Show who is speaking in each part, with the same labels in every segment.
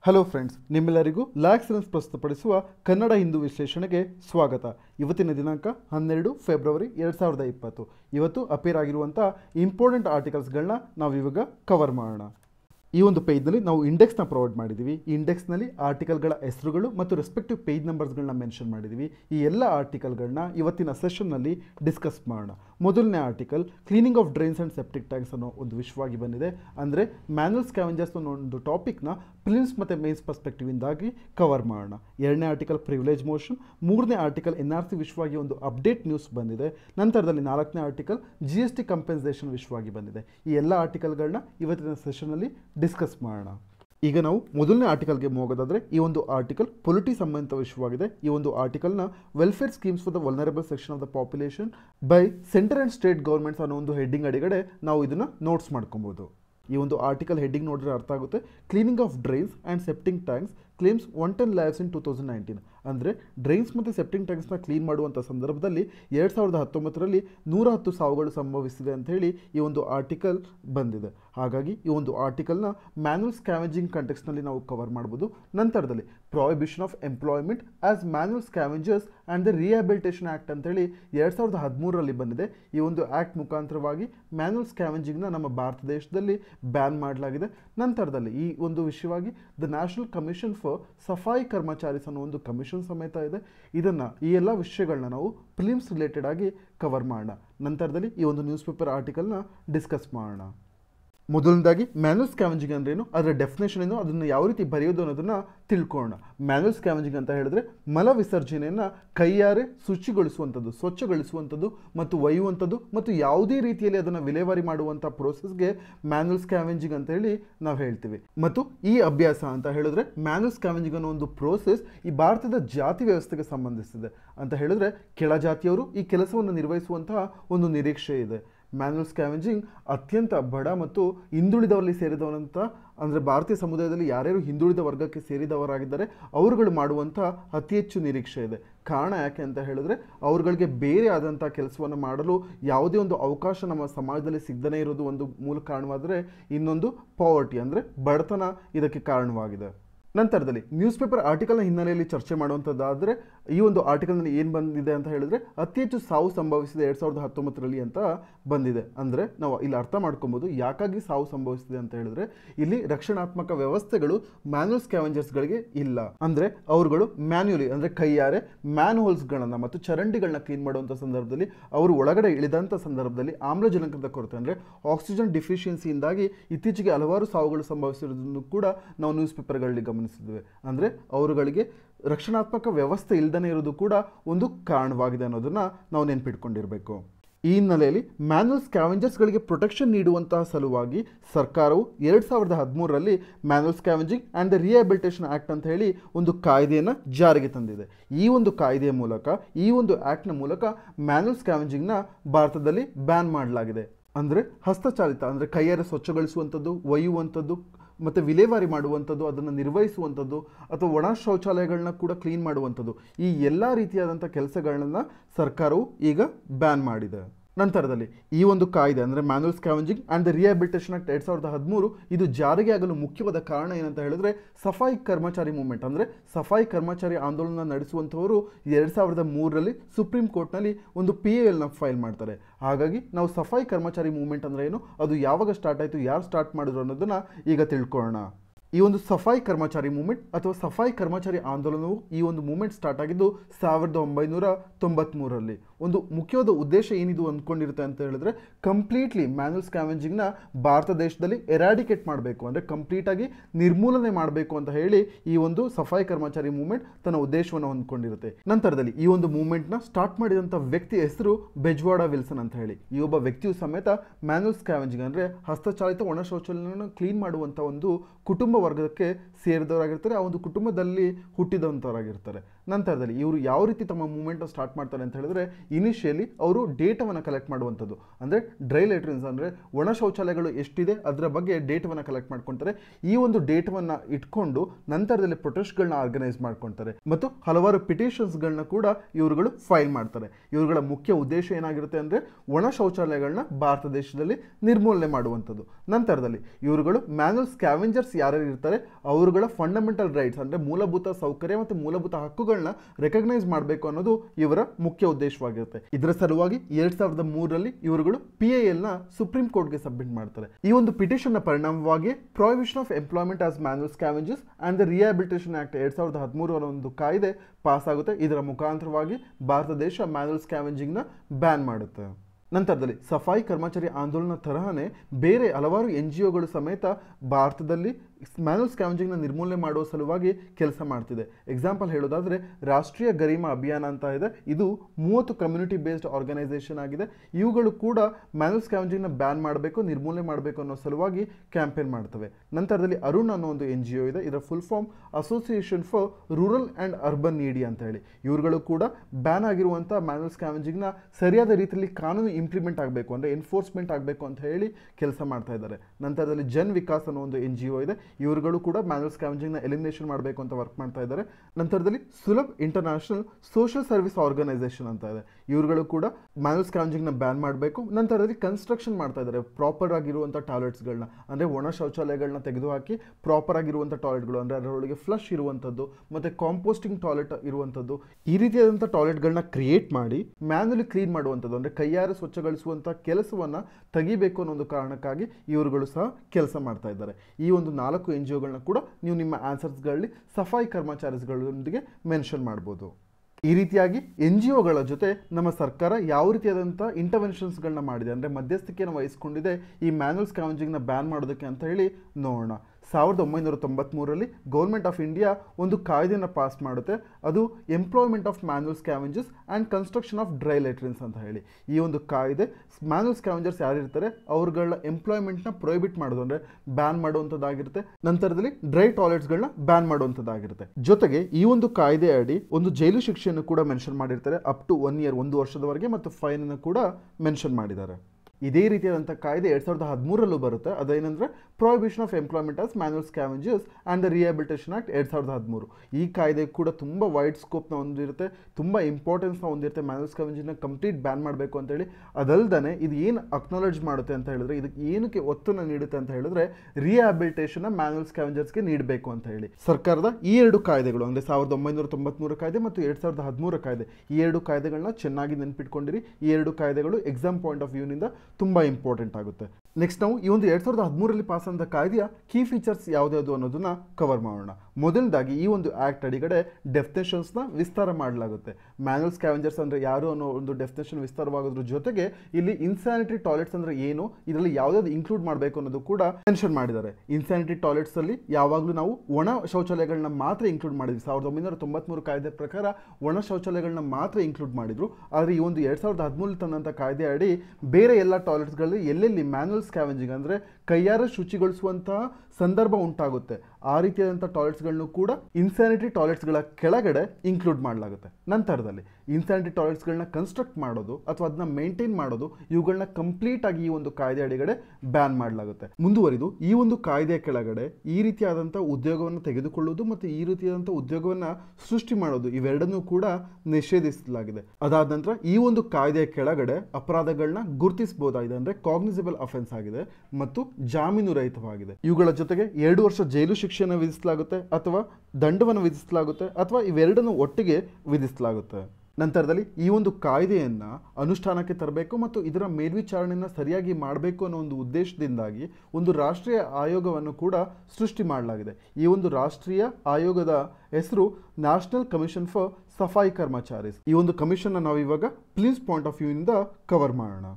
Speaker 1: hello friends ನಿಮ್ಮೆಲ್ಲರಿಗೂ ಲ್ಯಾಕ್ಸೆನ್ಸ್ ಪ್ರಸ್ತುತಪಡಿಸುವ ಕನ್ನಡ ಹಿಂದೂ ವಿಶ್ಲೇಷಣೆಗೆ ಸ್ವಾಗತ ಇವತ್ತಿನ ದಿನಾಂಕ ಹನ್ನೆರಡು ಫೆಬ್ರವರಿ ಎರಡು ಸಾವಿರದ ಇಪ್ಪತ್ತು ಇವತ್ತು ಅಪೇರ್ ಆಗಿರುವಂಥ ಇಂಪಾರ್ಟೆಂಟ್ ಆರ್ಟಿಕಲ್ಸ್ಗಳನ್ನ ನಾವು ಇವಾಗ ಕವರ್ ಮಾಡೋಣ ಈ ಒಂದು ಪೇಜ್ನಲ್ಲಿ ನಾವು ಇಂಡೆಕ್ಸ್ನ ಪ್ರೊವೈಡ್ ಮಾಡಿದ್ದೀವಿ ಈ ಇಂಡೆಕ್ಸ್ನಲ್ಲಿ ಆರ್ಟಿಕಲ್ಗಳ ಹೆಸರುಗಳು ಮತ್ತು ರೆಸ್ಪೆಕ್ಟಿವ್ ಪೇಜ್ ನಂಬರ್ಸ್ಗಳನ್ನ ಮೆನ್ಷನ್ ಮಾಡಿದ್ದೀವಿ ಈ ಎಲ್ಲ ಆರ್ಟಿಕಲ್ಗಳನ್ನ ಇವತ್ತಿನ ಸೆಷನ್ನಲ್ಲಿ ಡಿಸ್ಕಸ್ ಮಾಡೋಣ ಮೊದಲನೇ article cleaning of drains and septic tanks ಅನ್ನೋ ಒಂದು ವಿಷಯವಾಗಿ ಬಂದಿದೆ ಅಂದರೆ ಮ್ಯಾನುವಲ್ ಸ್ಕ್ಯಾವೆಂಜರ್ಸ್ ಅನ್ನೋ ಒಂದು ಟಾಪಿಕ್ನ ಪ್ರಿಲಿಮ್ಸ್ ಮತ್ತು ಮೇನ್ಸ್ ಪರ್ಸ್ಪೆಕ್ಟಿವಿಂದಾಗಿ ಕವರ್ ಮಾಡೋಣ ಎರಡನೇ ಆರ್ಟಿಕಲ್ ಪ್ರಿವಿಲೇಜ್ ಮೋಷನ್ ಮೂರನೇ ಆರ್ಟಿಕಲ್ ಎನ್ ಆರ್ ಸಿ ವಿಷಯವಾಗಿ ಒಂದು ಅಪ್ಡೇಟ್ ನ್ಯೂಸ್ ಬಂದಿದೆ ನಂತರದಲ್ಲಿ ನಾಲ್ಕನೇ article G S T compensation ವಿಷಯವಾಗಿ ಬಂದಿದೆ ಈ ಎಲ್ಲ ಆರ್ಟಿಕಲ್ಗಳನ್ನ ಇವತ್ತಿನ ಸೆಷನಲ್ಲಿ ಡಿಸ್ಕಸ್ ಮಾಡೋಣ ಈಗ ನಾವು ಮೊದಲನೇ ಆರ್ಟಿಕಲ್ಗೆ ಹೋಗೋದಾದ್ರೆ ಈ ಒಂದು ಆರ್ಟಿಕಲ್ ಪೊಲಿಟಿ ಸಂಬಂಧಿತ ವಿಷಯವಾಗಿದೆ ಈ ಒಂದು ಆರ್ಟಿಕಲ್ನ welfare schemes for the vulnerable section of the population by centre and state governments ಅನ್ನೋ ಒಂದು ಹೆಡ್ಡಿಂಗ್ ಅಡಿಗಡೆ ನಾವು ಇದನ್ನು ನೋಟ್ಸ್ ಮಾಡ್ಕೊಬೋದು ಈ ಒಂದು ಆರ್ಟಿಕಲ್ ಹೆಡ್ಡಿಂಗ್ ನೋಡಿದ್ರೆ ಅರ್ಥ ಆಗುತ್ತೆ cleaning of drains and septic tanks claims one ten lives in two thousand nineteen ಅಂದರೆ ಡ್ರೈನ್ಸ್ ಮತ್ತು ಸೆಪ್ಟಿಂಗ್ ಟ್ಯಾಂಕ್ಸ್ನ ಕ್ಲೀನ್ ಮಾಡುವಂಥ ಸಂದರ್ಭದಲ್ಲಿ ಎರಡು ಸಾವಿರದ ಹತ್ತೊಂಬತ್ತರಲ್ಲಿ ನೂರ ಹತ್ತು ಸಾವುಗಳು ಸಂಭವಿಸಿದೆ ಅಂತ ಹೇಳಿ ಈ ಒಂದು ಆರ್ಟಿಕಲ್ ಬಂದಿದೆ ಹಾಗಾಗಿ ಈ ಒಂದು ಆರ್ಟಿಕಲ್ನ ಮ್ಯಾನ್ಯಲ್ ಸ್ಕ್ಯಾವೆಂಜಿಂಗ್ ಕಂಟೆಕ್ಸ್ನಲ್ಲಿ ನಾವು ಕವರ್ ಮಾಡ್ಬೋದು ನಂತರದಲ್ಲಿ prohibition of employment as manual scavengers and the rehabilitation act ಅಂತೇಳಿ ಎರಡು ಸಾವಿರದ ಹದಿಮೂರರಲ್ಲಿ ಬಂದಿದೆ ಈ ಒಂದು ಆ್ಯಕ್ಟ್ ಮುಖಾಂತರವಾಗಿ ಮ್ಯಾನ್ಯಲ್ ಸ್ಕ್ಯಾವೆಂಜಿಂಗ್ನ ನಮ್ಮ ಭಾರತ ದೇಶದಲ್ಲಿ ಬ್ಯಾನ್ ಮಾಡಲಾಗಿದೆ ನಂತರದಲ್ಲಿ ಈ ಒಂದು ವಿಷಯವಾಗಿ the national commission for Safai ಕರ್ಮಚಾರೀಸ್ ಅನ್ನೋ ಒಂದು ಕಮಿಷನ್ ಸಮೇತ ಇದೆ ಇದನ್ನು ಈ ಎಲ್ಲ ವಿಷಯಗಳನ್ನ ನಾವು ಫಿಲಿಮ್ಸ್ ರಿಲೇಟೆಡ್ ಆಗಿ ಕವರ್ ಮಾಡೋಣ ನಂತರದಲ್ಲಿ ಈ ಒಂದು ನ್ಯೂಸ್ ಪೇಪರ್ ಆರ್ಟಿಕಲ್ನ ಡಿಸ್ಕಸ್ ಮಾಡೋಣ ಮೊದಲನೇದಾಗಿ ಮ್ಯಾನುವಲ್ ಸ್ಕ್ಯಾವೆಂಜಿಂಗ್ ಅಂದ್ರೇನು ಅದರ ಡೆಫಿನೇಷನ್ ಏನು ಅದನ್ನು ಯಾವ ರೀತಿ ಬರೆಯೋದು ಅನ್ನೋದನ್ನು ತಿಳ್ಕೊಳ್ಳೋಣ ಮ್ಯಾನುವಲ್ ಸ್ಕ್ಯಾವೆಂಜಿಂಗ್ ಅಂತ ಹೇಳಿದ್ರೆ ಮಲ ವಿಸರ್ಜನೆಯನ್ನು ಕೈಯಾರೆ ಶುಚಿಗೊಳಿಸುವಂಥದ್ದು ಸ್ವಚ್ಛಗೊಳಿಸುವಂಥದ್ದು ಮತ್ತು ಒಯ್ಯುವಂಥದ್ದು ಮತ್ತು ಯಾವುದೇ ರೀತಿಯಲ್ಲಿ ಅದನ್ನು ವಿಲೇವಾರಿ ಮಾಡುವಂಥ ಪ್ರೋಸೆಸ್ಗೆ ಮ್ಯಾನುವಲ್ ಸ್ಕ್ಯಾವೆಂಜಿಂಗ್ ಅಂತ ಹೇಳಿ ನಾವು ಹೇಳ್ತೀವಿ ಮತ್ತು ಈ ಅಭ್ಯಾಸ ಅಂತ ಹೇಳಿದ್ರೆ ಮ್ಯಾನುವಲ್ ಸ್ಕ್ಯಾವೆಂಜಿಂಗ್ ಅನ್ನೋ ಒಂದು ಪ್ರೋಸೆಸ್ ಈ ಭಾರತದ ಜಾತಿ ವ್ಯವಸ್ಥೆಗೆ ಸಂಬಂಧಿಸಿದೆ ಅಂತ ಹೇಳಿದ್ರೆ ಕೆಳ ಜಾತಿಯವರು ಈ ಕೆಲಸವನ್ನು ನಿರ್ವಹಿಸುವಂತಹ ಒಂದು ನಿರೀಕ್ಷೆ ಇದೆ ಮ್ಯಾನುವಲ್ ಸ್ಕ್ಯಾವೆಂಜಿಂಗ್ ಅತ್ಯಂತ ಬಡ ಮತ್ತು ಹಿಂದುಳಿದವರಲ್ಲಿ ಸೇರಿದವರಂತ ಅಂದರೆ ಭಾರತೀಯ ಸಮುದಾಯದಲ್ಲಿ ಯಾರ್ಯಾರು ಹಿಂದುಳಿದ ವರ್ಗಕ್ಕೆ ಸೇರಿದವರಾಗಿದ್ದಾರೆ ಅವರುಗಳು ಮಾಡುವಂಥ ಅತಿ ಹೆಚ್ಚು ನಿರೀಕ್ಷೆ ಇದೆ ಕಾರಣ ಯಾಕೆ ಅಂತ ಹೇಳಿದ್ರೆ ಅವ್ರುಗಳಿಗೆ ಬೇರೆ ಆದಂಥ ಕೆಲಸವನ್ನು ಮಾಡಲು ಯಾವುದೇ ಒಂದು ಅವಕಾಶ ನಮ್ಮ ಸಮಾಜದಲ್ಲಿ ಸಿಗದೇ ಇರೋದು ಒಂದು ಮೂಲ ಕಾರಣವಾದರೆ ಇನ್ನೊಂದು ಪಾವರ್ಟಿ ಅಂದರೆ ಬಡತನ ಇದಕ್ಕೆ ಕಾರಣವಾಗಿದೆ ನಂತರದಲ್ಲಿ ನ್ಯೂಸ್ ಪೇಪರ್ ಆರ್ಟಿಕಲ್ನ ಹಿನ್ನೆಲೆಯಲ್ಲಿ ಚರ್ಚೆ ಮಾಡುವಂಥದ್ದಾದರೆ ಈ ಒಂದು ಆರ್ಟಿಕಲ್ನಲ್ಲಿ ಏನು ಬಂದಿದೆ ಅಂತ ಹೇಳಿದ್ರೆ ಅತಿ ಹೆಚ್ಚು ಸಾವು ಸಂಭವಿಸಿದೆ ಎರಡು ಸಾವಿರದ ಹತ್ತೊಂಬತ್ತರಲ್ಲಿ ಅಂತ ಬಂದಿದೆ ಅಂದರೆ ನಾವು ಇಲ್ಲಿ ಅರ್ಥ ಮಾಡ್ಕೊಬೋದು ಯಾಕಾಗಿ ಸಾವು ಸಂಭವಿಸಿದೆ ಅಂತ ಹೇಳಿದ್ರೆ ಇಲ್ಲಿ ರಕ್ಷಣಾತ್ಮಕ ವ್ಯವಸ್ಥೆಗಳು ಮ್ಯಾನ್ಯಲ್ ಸ್ಕ್ಯಾವೆಂಜರ್ಸ್ಗಳಿಗೆ ಇಲ್ಲ ಅಂದರೆ ಅವರುಗಳು ಮ್ಯಾನ್ಯುಲಿ ಅಂದರೆ ಕೈಯಾರೆ ಮ್ಯಾನ್ ಹೋಲ್ಸ್ಗಳನ್ನು ಮತ್ತು ಚರಂಡಿಗಳನ್ನ ಕ್ಲೀನ್ ಮಾಡುವಂಥ ಸಂದರ್ಭದಲ್ಲಿ ಅವರು ಒಳಗಡೆ ಇಳಿದಂಥ ಸಂದರ್ಭದಲ್ಲಿ ಆಮ್ಲಜನಕದ ಕೊರತೆ ಅಂದರೆ ಆಕ್ಸಿಜನ್ ಡಿಫಿಷಿಯನ್ಸಿಯಿಂದಾಗಿ ಇತ್ತೀಚೆಗೆ ಹಲವಾರು ಸಾವುಗಳು ಸಂಭವಿಸಿರೋದನ್ನು ಕೂಡ ನಾವು ನ್ಯೂಸ್ ಪೇಪರ್ಗಳಲ್ಲಿ ಗಮನಿಸಿದ್ವಿ ಅಂದರೆ ಅವರುಗಳಿಗೆ ರಕ್ಷಣಾತ್ಮಕ ವ್ಯವಸ್ಥೆ ಇಲ್ಲದೇ ಇರೋದು ಕೂಡ ಒಂದು ಕಾರಣವಾಗಿದೆ ಅನ್ನೋದನ್ನು ನಾವು ನೆನ್ಪಿಟ್ಕೊಂಡಿರಬೇಕು ಈ ಹಿನ್ನೆಲೆಯಲ್ಲಿ ಮ್ಯಾನ್ಯಲ್ ಸ್ಕ್ಯಾವೆಂಜರ್ಸ್ಗಳಿಗೆ ಪ್ರೊಟೆಕ್ಷನ್ ನೀಡುವಂತಹ ಸಲುವಾಗಿ ಸರ್ಕಾರವು ಎರಡು ಸಾವಿರದ ಹದಿಮೂರರಲ್ಲಿ manual scavenging and the rehabilitation act ಅಂತ ಹೇಳಿ ಒಂದು ಕಾಯ್ದೆಯನ್ನು ಜಾರಿಗೆ ತಂದಿದೆ ಈ ಒಂದು ಕಾಯ್ದೆಯ ಮೂಲಕ ಈ ಒಂದು ಆ್ಯಕ್ಟ್ನ ಮೂಲಕ ಮ್ಯಾನ್ಯಲ್ ಸ್ಕ್ಯಾವೆಂಜಿಂಗ್ನ ಭಾರತದಲ್ಲಿ ಬ್ಯಾನ್ ಮಾಡಲಾಗಿದೆ ಅಂದರೆ ಹಸ್ತಚಾಲಿತ ಅಂದರೆ ಕೈಯಾರೆ ಸ್ವಚ್ಛಗೊಳಿಸುವಂಥದ್ದು ಒಯ್ಯುವಂಥದ್ದು ಮತ್ತು ವಿಲೇವಾರಿ ಮಾಡುವಂಥದ್ದು ಅದನ್ನು ನಿರ್ವಹಿಸುವಂಥದ್ದು ಅಥವಾ ಒಣ ಶೌಚಾಲಯಗಳನ್ನ ಕೂಡ ಕ್ಲೀನ್ ಮಾಡುವಂಥದ್ದು ಈ ಎಲ್ಲ ರೀತಿಯಾದಂಥ ಕೆಲಸಗಳನ್ನ ಸರ್ಕಾರವು ಈಗ ಬ್ಯಾನ್ ಮಾಡಿದೆ ನಂತರದಲ್ಲಿ ಈ ಒಂದು ಕಾಯ್ದೆ ಅಂದರೆ manual scavenging and the rehabilitation act ಎರಡು ಸಾವಿರದ ಹದಿಮೂರು ಇದು ಜಾರಿಗೆ ಆಗಲು ಮುಖ್ಯವಾದ ಕಾರಣ ಏನಂತ ಹೇಳಿದ್ರೆ ಸಫಾಯಿ ಕರ್ಮಚಾರಿ ಮೂವ್ಮೆಂಟ್ ಅಂದರೆ ಸಫಾಯಿ ಕರ್ಮಚಾರಿ ಆಂದೋಲನ ನಡೆಸುವಂಥವರು ಎರಡು ಸಾವಿರದ ಮೂರರಲ್ಲಿ ಸುಪ್ರೀಂ ಕೋರ್ಟ್ನಲ್ಲಿ ಒಂದು ಪಿ ಎ ಎಲ್ನ ಫೈಲ್ ಮಾಡ್ತಾರೆ ಹಾಗಾಗಿ ನಾವು ಸಫಾಯಿ ಕರ್ಮಚಾರಿ ಮೂವ್ಮೆಂಟ್ ಅಂದರೆ ಏನು ಅದು ಯಾವಾಗ ಸ್ಟಾರ್ಟ್ ಆಯಿತು ಯಾರು ಸ್ಟಾರ್ಟ್ ಮಾಡಿದ್ರು ಅನ್ನೋದನ್ನು ಈಗ ತಿಳ್ಕೊಳ್ಳೋಣ ಈ ಒಂದು ಸಫಾಯಿ ಕರ್ಮಚಾರಿ ಮೂವ್ಮೆಂಟ್ ಅಥವಾ ಸಫಾಯಿ ಕರ್ಮಚಾರಿ ಆಂದೋಲನವು ಈ ಒಂದು ಮೂವ್ಮೆಂಟ್ ಸ್ಟಾರ್ಟ್ ಆಗಿದ್ದು ಸಾವಿರದ ಒಂಬೈನೂರ ತೊಂಬತ್ತ್ಮೂರರಲ್ಲಿ ಒಂದು ಮುಖ್ಯವಾದ ಉದ್ದೇಶ ಏನಿದು ಅಂದ್ಕೊಂಡಿರುತ್ತೆ ಅಂತ ಹೇಳಿದ್ರೆ ಕಂಪ್ಲೀಟ್ಲಿ ಮ್ಯಾನ್ಯಲ್ ಸ್ಕ್ಯಾವೆಂಜಿಂಗ್ನ ಭಾರತ ದೇಶದಲ್ಲಿ ಎರಾಡಿಕೇಟ್ ಮಾಡಬೇಕು ಅಂದರೆ ಕಂಪ್ಲೀಟಾಗಿ ನಿರ್ಮೂಲನೆ ಮಾಡಬೇಕು ಅಂತ ಹೇಳಿ ಈ ಒಂದು ಸಫಾಯಿ ಕರ್ಮಚಾರಿ ಮೂವ್ಮೆಂಟ್ ತನ್ನ ಉದ್ದೇಶವನ್ನು ಹೊಂದ್ಕೊಂಡಿರುತ್ತೆ ನಂತರದಲ್ಲಿ ಈ ಒಂದು ಮೂವ್ಮೆಂಟ್ನ ಸ್ಟಾರ್ಟ್ ಮಾಡಿದಂಥ ವ್ಯಕ್ತಿ ಹೆಸರು ಬೆಜ್ವಾಡ ವಿಲ್ಸನ್ ಅಂತ ಹೇಳಿ ಈ ಒಬ್ಬ ವ್ಯಕ್ತಿಯು ಸಮೇತ ಮ್ಯಾನ್ಯಲ್ ಸ್ಕ್ಯಾವೆಂಜಿಂಗ್ ಅಂದರೆ ಹಸ್ತಚಾಲಿತ ಒಣ ಶೌಚಾಲಯವನ್ನು ಕ್ಲೀನ್ ಮಾಡುವಂಥ ಒಂದು ಕುಟುಂಬ ವರ್ಗಕ್ಕೆ ಸೇರಿದವರಾಗಿರ್ತಾರೆ ಆ ಒಂದು ಕುಟುಂಬದಲ್ಲಿ ಹುಟ್ಟಿದಂಥವರಾಗಿರ್ತಾರೆ ನಂತರದಲ್ಲಿ ಇವರು ಯಾವ ರೀತಿ ತಮ್ಮ ಮೂವ್ಮೆಂಟ್ ಸ್ಟಾರ್ಟ್ ಮಾಡ್ತಾರೆ ಅಂತ ಹೇಳಿದ್ರೆ ಇನಿಷಿಯಲಿ ಅವರು ಡೇಟಾವನ್ನು ಕಲೆಕ್ಟ್ ಮಾಡುವಂಥದ್ದು ಅಂದರೆ ಡ್ರೈ ಲೆಟ್ರಿನ್ಸ್ ಅಂದರೆ ಒಣ ಶೌಚಾಲಯಗಳು ಎಷ್ಟಿದೆ ಅದರ ಬಗ್ಗೆ ಡೇಟಾವನ್ನು ಕಲೆಕ್ಟ್ ಮಾಡ್ಕೊಳ್ತಾರೆ ಈ ಒಂದು ಡೇಟಾವನ್ನು ಇಟ್ಕೊಂಡು ನಂತರದಲ್ಲಿ ಪ್ರೊಟೆಸ್ಟ್ಗಳನ್ನ ಆರ್ಗನೈಸ್ ಮಾಡ್ಕೊಳ್ತಾರೆ ಮತ್ತು ಹಲವಾರು ಪಿಟಿಷನ್ಸ್ಗಳನ್ನ ಕೂಡ ಇವರುಗಳು ಫೈಲ್ ಮಾಡ್ತಾರೆ ಇವರುಗಳ ಮುಖ್ಯ ಉದ್ದೇಶ ಏನಾಗಿರುತ್ತೆ ಅಂದರೆ ಒಣ ಶೌಚಾಲಯಗಳನ್ನ ಭಾರತ ದೇಶದಲ್ಲಿ ನಿರ್ಮೂಲನೆ ಮಾಡುವಂಥದ್ದು ನಂತರದಲ್ಲಿ ಇವರುಗಳು ಮ್ಯಾನುವಲ್ ಸ್ಕ್ಯಾವೆಂಜರ್ಸ್ ಯಾರ್ಯಾರು ಇರ್ತಾರೆ ಅವರುಗಳ ಫಂಡಮೆಂಟಲ್ ರೈಟ್ಸ್ ಅಂದರೆ ಮೂಲಭೂತ ಸೌಕರ್ಯ ಮತ್ತು ಮೂಲಭೂತ ಹಕ್ಕುಗಳನ್ನ ರೆಕಗ್ನೈಸ್ ಮಾಡಬೇಕು ಅನ್ನೋದು ಇವರ ಮುಖ್ಯ ಉದ್ದೇಶವಾಗಿರುತ್ತೆ ಇದರ ಸಲುವಾಗಿ ಎರಡ್ ಸಾವಿರದ ಮೂರರಲ್ಲಿ ಇವರುಗಳು ಪಿ ಐ ಎಲ್ ನ ಸುಪ್ರೀಂ ಕೋರ್ಟ್ಗೆ ಸಬ್ಮಿಟ್ ಮಾಡ್ತಾರೆ ಈ ಒಂದು ಪಿಟಿಷನ್ ನ ಪರಿಣಾಮವಾಗಿ prohibition of employment as manual scavengers and the rehabilitation act ಎರಡ್ ಸಾವಿರದ ಹದಿಮೂರರ ಒಂದು ಕಾಯ್ದೆ ಪಾಸ್ ಆಗುತ್ತೆ ಇದರ ಮುಖಾಂತರವಾಗಿ ಭಾರತ ದೇಶ ಮ್ಯಾನುವಲ್ ಸ್ಕ್ಯಾವೆಂಜಿಂಗ್ ನ ಬ್ಯಾನ್ ಮಾಡುತ್ತೆ ನಂತರದಲ್ಲಿ ಸಫಾಯಿ ಕರ್ಮಚಾರಿ ಆಂದೋಲನ ತರಹನೇ ಬೇರೆ ಹಲವಾರು ಎನ್ ಜಿ ಒಗಳು ಸಮೇತ ಭಾರತದಲ್ಲಿ ಮ್ಯಾನುವಲ್ ಸ್ಕ್ಯಾವೆಂಜಿಂಗ್ನ ನಿರ್ಮೂಲನೆ ಮಾಡುವ ಸಲುವಾಗಿ ಕೆಲಸ ಮಾಡ್ತಿದೆ ಎಕ್ಸಾಂಪಲ್ ಹೇಳೋದಾದರೆ ರಾಷ್ಟ್ರೀಯ ಗರಿಮಾ ಅಭಿಯಾನ ಅಂತ ಇದೆ ಇದು ಮೂವತ್ತು ಕಮ್ಯುನಿಟಿ ಬೇಸ್ಡ್ ಆರ್ಗನೈಸೇಷನ್ ಆಗಿದೆ ಇವುಗಳು ಕೂಡ ಮ್ಯಾನುವಲ್ ಸ್ಕ್ಯಾವೆಂಜಿಂಗ್ನ ಬ್ಯಾನ್ ಮಾಡಬೇಕು ನಿರ್ಮೂಲನೆ ಮಾಡಬೇಕು ಅನ್ನೋ ಸಲುವಾಗಿ ಕ್ಯಾಂಪೇನ್ ಮಾಡ್ತವೆ ನಂತರದಲ್ಲಿ ಅರುಣ್ ಅನ್ನೋ ಒಂದು ಎನ್ ಜಿ ಒ ಇದೆ ಇದರ full form association for rural and urban needy ಅಂತ ಹೇಳಿ ಇವುಗಳು ಕೂಡ ಬ್ಯಾನ್ ಆಗಿರುವಂಥ ಮ್ಯಾನುವಲ್ ಸ್ಕ್ಯಾವೆಂಜಿಂಗ್ನ ಸರಿಯಾದ ರೀತಿಯಲ್ಲಿ ಕಾನೂನು ಇಂಪ್ಲಿಮೆಂಟ್ ಆಗಬೇಕು ಅಂದರೆ ಎನ್ಫೋರ್ಸ್ಮೆಂಟ್ ಆಗಬೇಕು ಅಂತ ಹೇಳಿ ಕೆಲಸ ಮಾಡ್ತಾ ಇದ್ದಾರೆ ನಂತರದಲ್ಲಿ ಜನ್ ವಿಕಾಸ್ ಅನ್ನೋ ಒಂದು ಎನ್ ಜಿ ಒ ಇದೆ ಇವರುಗಳು ಕೂಡ ಮ್ಯಾನುವಲ್ ಸ್ಕ್ಯಾವೆಂಜಿಂಗ್ನ ಎಲಿಮಿನೇಷನ್ ಮಾಡಬೇಕು ಅಂತ ವರ್ಕ್ ಮಾಡ್ತಾ ಇದ್ದಾರೆ ನಂತರದಲ್ಲಿ Sulabh international social service organisation ಅಂತ ಇದೆ ಇವರುಗಳು ಕೂಡ ಮ್ಯಾನುವಲ್ ಸ್ಕ್ಯಾವೆಂಜಿಂಗ್ನ ಬ್ಯಾನ್ ಮಾಡಬೇಕು ನಂತರದಲ್ಲಿ ಕನ್ಸ್ಟ್ರಕ್ಷನ್ ಮಾಡ್ತಾ ಇದ್ದಾರೆ ಪ್ರಾಪರ್ ಆಗಿರುವಂಥ ಟಾಯ್ಲೆಟ್ಸ್ಗಳನ್ನ ಅಂದರೆ ಒಣ ಶೌಚಾಲಯಗಳನ್ನ ತೆಗೆದುಹಾಕಿ ಪ್ರಾಪರ್ ಆಗಿರುವಂಥ ಟಾಯ್ಲೆಟ್ಗಳು ಅಂದರೆ ಅದರೊಳಗೆ ಫ್ಲಶ್ ಇರುವಂಥದ್ದು ಮತ್ತು ಕಾಂಪೋಸ್ಟಿಂಗ್ ಟಾಯ್ಲೆಟ್ ಇರುವಂಥದ್ದು ಈ ರೀತಿಯಾದಂಥ ಟಾಯ್ಲೆಟ್ಗಳನ್ನ ಕ್ರಿಯೇಟ್ ಮಾಡಿ ಮ್ಯಾನ್ಯಲಿ ಕ್ಲೀನ್ ಮಾಡುವಂಥದ್ದು ಅಂದರೆ ಕೈಯಾರೆ ಸ್ವಚ್ಛಗೊಳಿಸುವಂಥ ಕೆಲಸವನ್ನು ತೆಗಿಬೇಕು ಅನ್ನೋ ಒಂದು ಕಾರಣಕ್ಕಾಗಿ ಇವರುಗಳು ಸಹ ಕೆಲಸ ಮಾಡ್ತಾ ಇದ್ದಾರೆ ಈ ಒಂದು ನಾಲ್ಕು ಎನ್ ಜಿ ಒಗಳನ್ನ ಕೂಡ ನೀವು ನಿಮ್ಮ ಆನ್ಸರ್ಸ್ಗಳಲ್ಲಿ ಸಫಾಯಿ ಕರ್ಮಚಾರಿಗಳೊಂದಿಗೆ ಮೆನ್ಷನ್ ಮಾಡ್ಬೋದು ಈ ರೀತಿಯಾಗಿ ಎನ್ ಜಿ ಒಗಳ ಜೊತೆ ನಮ್ಮ ಸರ್ಕಾರ ಯಾವ ರೀತಿಯಾದಂಥ ಇಂಟರ್ವೆನ್ಷನ್ಸ್ಗಳನ್ನ ಮಾಡಿದೆ ಅಂದರೆ ಮಧ್ಯಸ್ಥಿಕೆಯನ್ನು ವಹಿಸ್ಕೊಂಡಿದೆ ಈ ಮ್ಯಾನುವಲ್ ಸ್ಕ್ಯಾವೆಂಜಿಂಗ್ನ ಬ್ಯಾನ್ ಮಾಡೋದಕ್ಕೆ ಅಂತ ಹೇಳಿ ನೋಡೋಣ ಸಾವಿರದ ಒಂಬೈನೂರ ತೊಂಬತ್ತ್ಮೂರರಲ್ಲಿ ಗೌರ್ಮೆಂಟ್ ಆಫ್ ಇಂಡಿಯಾ ಒಂದು ಕಾಯ್ದೆಯನ್ನು ಪಾಸ್ ಮಾಡುತ್ತೆ ಅದು employment of manual scavengers and construction of dry latrines ಅಂತ ಹೇಳಿ ಈ ಒಂದು ಕಾಯ್ದೆ ಮ್ಯಾನುವಲ್ ಸ್ಕ್ಯಾವೆಂಜರ್ಸ್ ಯಾರಿರ್ತಾರೆ ಅವ್ರಗಳ ಎಂಪ್ಲಾಯ್ಮೆಂಟ್ನ ಪ್ರೊಹಿಬಿಟ್ ಮಾಡೋದು ಅಂದರೆ ಬ್ಯಾನ್ ಮಾಡುವಂಥದ್ದಾಗಿರುತ್ತೆ ನಂತರದಲ್ಲಿ ಡ್ರೈ ಟಾಯ್ಲೆಟ್ಸ್ಗಳನ್ನ ಬ್ಯಾನ್ ಮಾಡುವಂಥದ್ದಾಗಿರುತ್ತೆ ಜೊತೆಗೆ ಈ ಒಂದು ಕಾಯ್ದೆ ಅಡಿ ಒಂದು ಜೈಲು ಶಿಕ್ಷೆಯನ್ನು ಕೂಡ ಮೆನ್ಷನ್ ಮಾಡಿರ್ತಾರೆ ಅಪ್ ಟು ಒನ್ ಇಯರ್ ಒಂದು ವರ್ಷದವರೆಗೆ ಮತ್ತು ಫೈನನ್ನು ಕೂಡ ಮೆನ್ಷನ್ ಮಾಡಿದ್ದಾರೆ ಇದೇ ರೀತಿಯಾದಂಥ ಕಾಯ್ದೆ ಎರಡು ಸಾವಿರದ ಹದಿಮೂರಲ್ಲೂ ಬರುತ್ತೆ ಅದೇನೆಂದರೆ prohibition of employment as manual scavengers and the rehabilitation act ಎರಡು ಸಾವಿರದ ಹದಿಮೂರು ಈ ಕಾಯ್ದೆ ಕೂಡ ತುಂಬ ವೈಡ್ ಸ್ಕೋಪ್ನ ಹೊಂದಿರುತ್ತೆ ತುಂಬ ಇಂಪಾರ್ಟೆನ್ಸ್ನ ಹೊಂದಿರುತ್ತೆ ಮ್ಯಾನುವಲ್ ಸ್ಕ್ಯಾವೆಂಜಿಂಗ್ನ ಕಂಪ್ಲೀಟ್ ಬ್ಯಾನ್ ಮಾಡಬೇಕು ಅಂತ ಹೇಳಿ ಅದಲ್ದೇ ಇದು ಏನು ಅಕ್ನಾಲೆಜ್ ಮಾಡುತ್ತೆ ಅಂತ ಹೇಳಿದ್ರೆ ಇದಕ್ಕೆ ಏನಕ್ಕೆ ಒತ್ತನ್ನು ನೀಡುತ್ತೆ ಅಂತ ಹೇಳಿದ್ರೆ ರಿಹ್ಯಾಬಿಲಿಟೇಷನ್ನ ಮ್ಯಾನುವಲ್ ಸ್ಕ್ಯಾವೆಂಜರ್ಸ್ಗೆ ನೀಡಬೇಕು ಅಂತ ಹೇಳಿ ಸರ್ಕಾರದ ಈ ಎರಡು ಕಾಯ್ದೆಗಳು ಅಂದರೆ ಸಾವಿರದ ಒಂಬೈನೂರ ತೊಂಬತ್ಮೂರು ಕಾಯ್ದೆ ಮತ್ತು ಎರಡು ಸಾವಿರದ ಹದಿಮೂರು ಕಾಯ್ದೆ ಈ ಎರಡು ಕಾಯ್ದೆಗಳನ್ನ ಚೆನ್ನಾಗಿ ನೆನ್ಪಿಟ್ಕೊಂಡಿರಿ ಈ ಎರಡು ಕಾಯ್ದೆಗಳು ಎಕ್ಸಾಮ್ ಪಾಯಿಂಟ್ ಆಫ್ ವ್ಯೂನಿಂದ ತುಂಬ ಇಂಪಾರ್ಟೆಂಟ್ ಆಗುತ್ತೆ ನೆಕ್ಸ್ಟ್ ನಾವು ಈ ಒಂದು ಎರಡು ಸಾವಿರದ ಹದಿಮೂರರಲ್ಲಿ ಪಾಸ್ ಆದಂಥ ಕಾಯ್ದೆಯ ಕೀ ಫೀಚರ್ಸ್ ಯಾವುದ್ಯಾವುದು ಅನ್ನೋದನ್ನ ಕವರ್ ಮಾಡೋಣ ಮೊದಲದಾಗಿ ಈ ಒಂದು ಆ್ಯಕ್ಟ್ ಅಡಿಗಡೆ ಡೆಫಿನೇಷನ್ಸ್ನ ವಿಸ್ತಾರ ಮಾಡಲಾಗುತ್ತೆ ಮ್ಯಾನುವಲ್ ಸ್ಕ್ಯಾವೆಂಜರ್ಸ್ ಅಂದರೆ ಯಾರು ಅನ್ನೋ ಒಂದು ಡೆಫಿನೇಷನ್ ವಿಸ್ತಾರವಾಗೋದ್ರ ಜೊತೆಗೆ ಇಲ್ಲಿ ಇನ್ಸ್ಯಾನಿಟರಿ ಟಾಯ್ಲೆಟ್ಸ್ ಅಂದರೆ ಏನು ಇದರಲ್ಲಿ ಯಾವುದಾದ್ರು ಇನ್ಕ್ಲೂಡ್ ಮಾಡಬೇಕು ಅನ್ನೋದು ಕೂಡ ಮೆನ್ಷನ್ ಮಾಡಿದ್ದಾರೆ ಇನ್ಸ್ಯಾನಿಟರಿ ಟಾಯ್ಲೆಟ್ಸ್ ಅಲ್ಲಿ ಯಾವಾಗಲೂ ನಾವು ಒಣ ಶೌಚಾಲಯಗಳನ್ನ ಮಾತ್ರ ಇನ್ಕ್ಲೂಡ್ ಮಾಡಿದ್ವಿ ಸಾವಿರದ ಒಂಬೈನೂರ ತೊಂಬತ್ಮೂರು ಕಾಯ್ದೆ ಪ್ರಕಾರ ಒಣ ಶೌಚಾಲಯಗಳನ್ನ ಮಾತ್ರ ಇನ್ಕ್ಲೂಡ್ ಮಾಡಿದ್ರು ಆದರೆ ಈ ಒಂದು ಎರಡು ಸಾವಿರದ ಹದಿಮೂರು ತಂದಂಥ ಕಾಯ್ದೆ ಅಡಿ ಬೇರೆ ಎಲ್ಲ ಟಾಯ್ಲೆಟ್ಸ್ಗಳಲ್ಲಿ ಎಲ್ಲೆಲ್ಲಿ ಮ್ಯಾನುವಲ್ ಸ್ಕ್ಯಾವೆಂಜಿಂಗ್ ಅಂದರೆ ಕೈಯಾರ ಶುಚಿಗೊಳಿಸುವಂತಹ ಸಂದರ್ಭ ಉಂಟಾಗುತ್ತೆ ಆ ರೀತಿಯಾದಂಥ ಟಾಯ್ಲೆಟ್ಸ್ಗಳನ್ನು ಕೂಡ ಇನ್ಸ್ಯಾನಿಟರಿ ಟಾಯ್ಲೆಟ್ಸ್ಗಳ ಕೆಳಗಡೆ ಇನ್ಕ್ಲೂಡ್ ಮಾಡಲಾಗುತ್ತೆ ನಂತರದಲ್ಲಿ ಇನ್ಸ್ಯಾನಿಟರಿ ಟಾಯ್ಲೆಟ್ಸ್ಗಳನ್ನ ಕನ್ಸ್ಟ್ರಕ್ಟ್ ಮಾಡೋದು ಅಥವಾ ಅದನ್ನ ಮೇಂಟೈನ್ ಮಾಡೋದು ಇವುಗಳನ್ನ ಕಂಪ್ಲೀಟ್ ಆಗಿ ಈ ಒಂದು ಕಾಯ್ದೆ ಅಡಿಗಡೆ ಬ್ಯಾನ್ ಮಾಡಲಾಗುತ್ತೆ ಮುಂದುವರಿದು ಈ ಒಂದು ಕಾಯ್ದೆಯ ಕೆಳಗಡೆ ಈ ರೀತಿಯಾದಂಥ ಉದ್ಯೋಗವನ್ನು ತೆಗೆದುಕೊಳ್ಳುವುದು ಮತ್ತು ಈ ರೀತಿಯಾದಂಥ ಉದ್ಯೋಗವನ್ನು ಸೃಷ್ಟಿ ಮಾಡೋದು ಇವೆರಡನ್ನೂ ಕೂಡ ನಿಷೇಧಿಸಲಾಗಿದೆ ಅದಾದ ನಂತರ ಈ ಒಂದು ಕಾಯ್ದೆಯ ಕೆಳಗಡೆ ಅಪರಾಧಗಳನ್ನ ಗುರುತಿಸಬಹುದಾಗಿದೆ ಅಂದರೆ ಕಾಗ್ನಿಸಿಬಲ್ ಅಫೆನ್ಸ್ ಆಗಿದೆ ಮತ್ತು ಜಾಮೀನು ರಹಿತವಾಗಿದೆ ಇವುಗಳ ಜೊತೆಗೆ ಎರಡು ವರ್ಷ ಜೈಲು ಶಿಕ್ಷೆಯನ್ನು ವಿಧಿಸಲಾಗುತ್ತೆ ಅಥವಾ ದಂಡವನ್ನು ವಿಧಿಸಲಾಗುತ್ತೆ ಅಥವಾ ಇವೆರಡನ್ನು ಒಟ್ಟಿಗೆ ವಿಧಿಸಲಾಗುತ್ತೆ ನಂತರದಲ್ಲಿ ಈ ಒಂದು ಕಾಯ್ದೆಯನ್ನು ಅನುಷ್ಠಾನಕ್ಕೆ ತರಬೇಕು ಮತ್ತು ಇದರ ಮೇಲ್ವಿಚಾರಣೆಯನ್ನು ಸರಿಯಾಗಿ ಮಾಡಬೇಕು ಅನ್ನೋ ಒಂದು ಉದ್ದೇಶದಿಂದಾಗಿ ಒಂದು ರಾಷ್ಟ್ರೀಯ ಆಯೋಗವನ್ನು ಕೂಡ ಸೃಷ್ಟಿ ಮಾಡಲಾಗಿದೆ ಈ ಒಂದು ರಾಷ್ಟ್ರೀಯ ಆಯೋಗದ ಹೆಸರು ನ್ಯಾಷನಲ್ ಕಮಿಷನ್ ಫಾರ್ ಸಫಾಯಿ ಕರ್ಮಚಾರೀಸ್ ಈ ಒಂದು ಕಮಿಷನ್ನ ನಾವು ಇವಾಗ ಪ್ಲೀಸ್ ಪಾಯಿಂಟ್ ಆಫ್ ವ್ಯೂನಿಂದ ಕವರ್ ಮಾಡೋಣ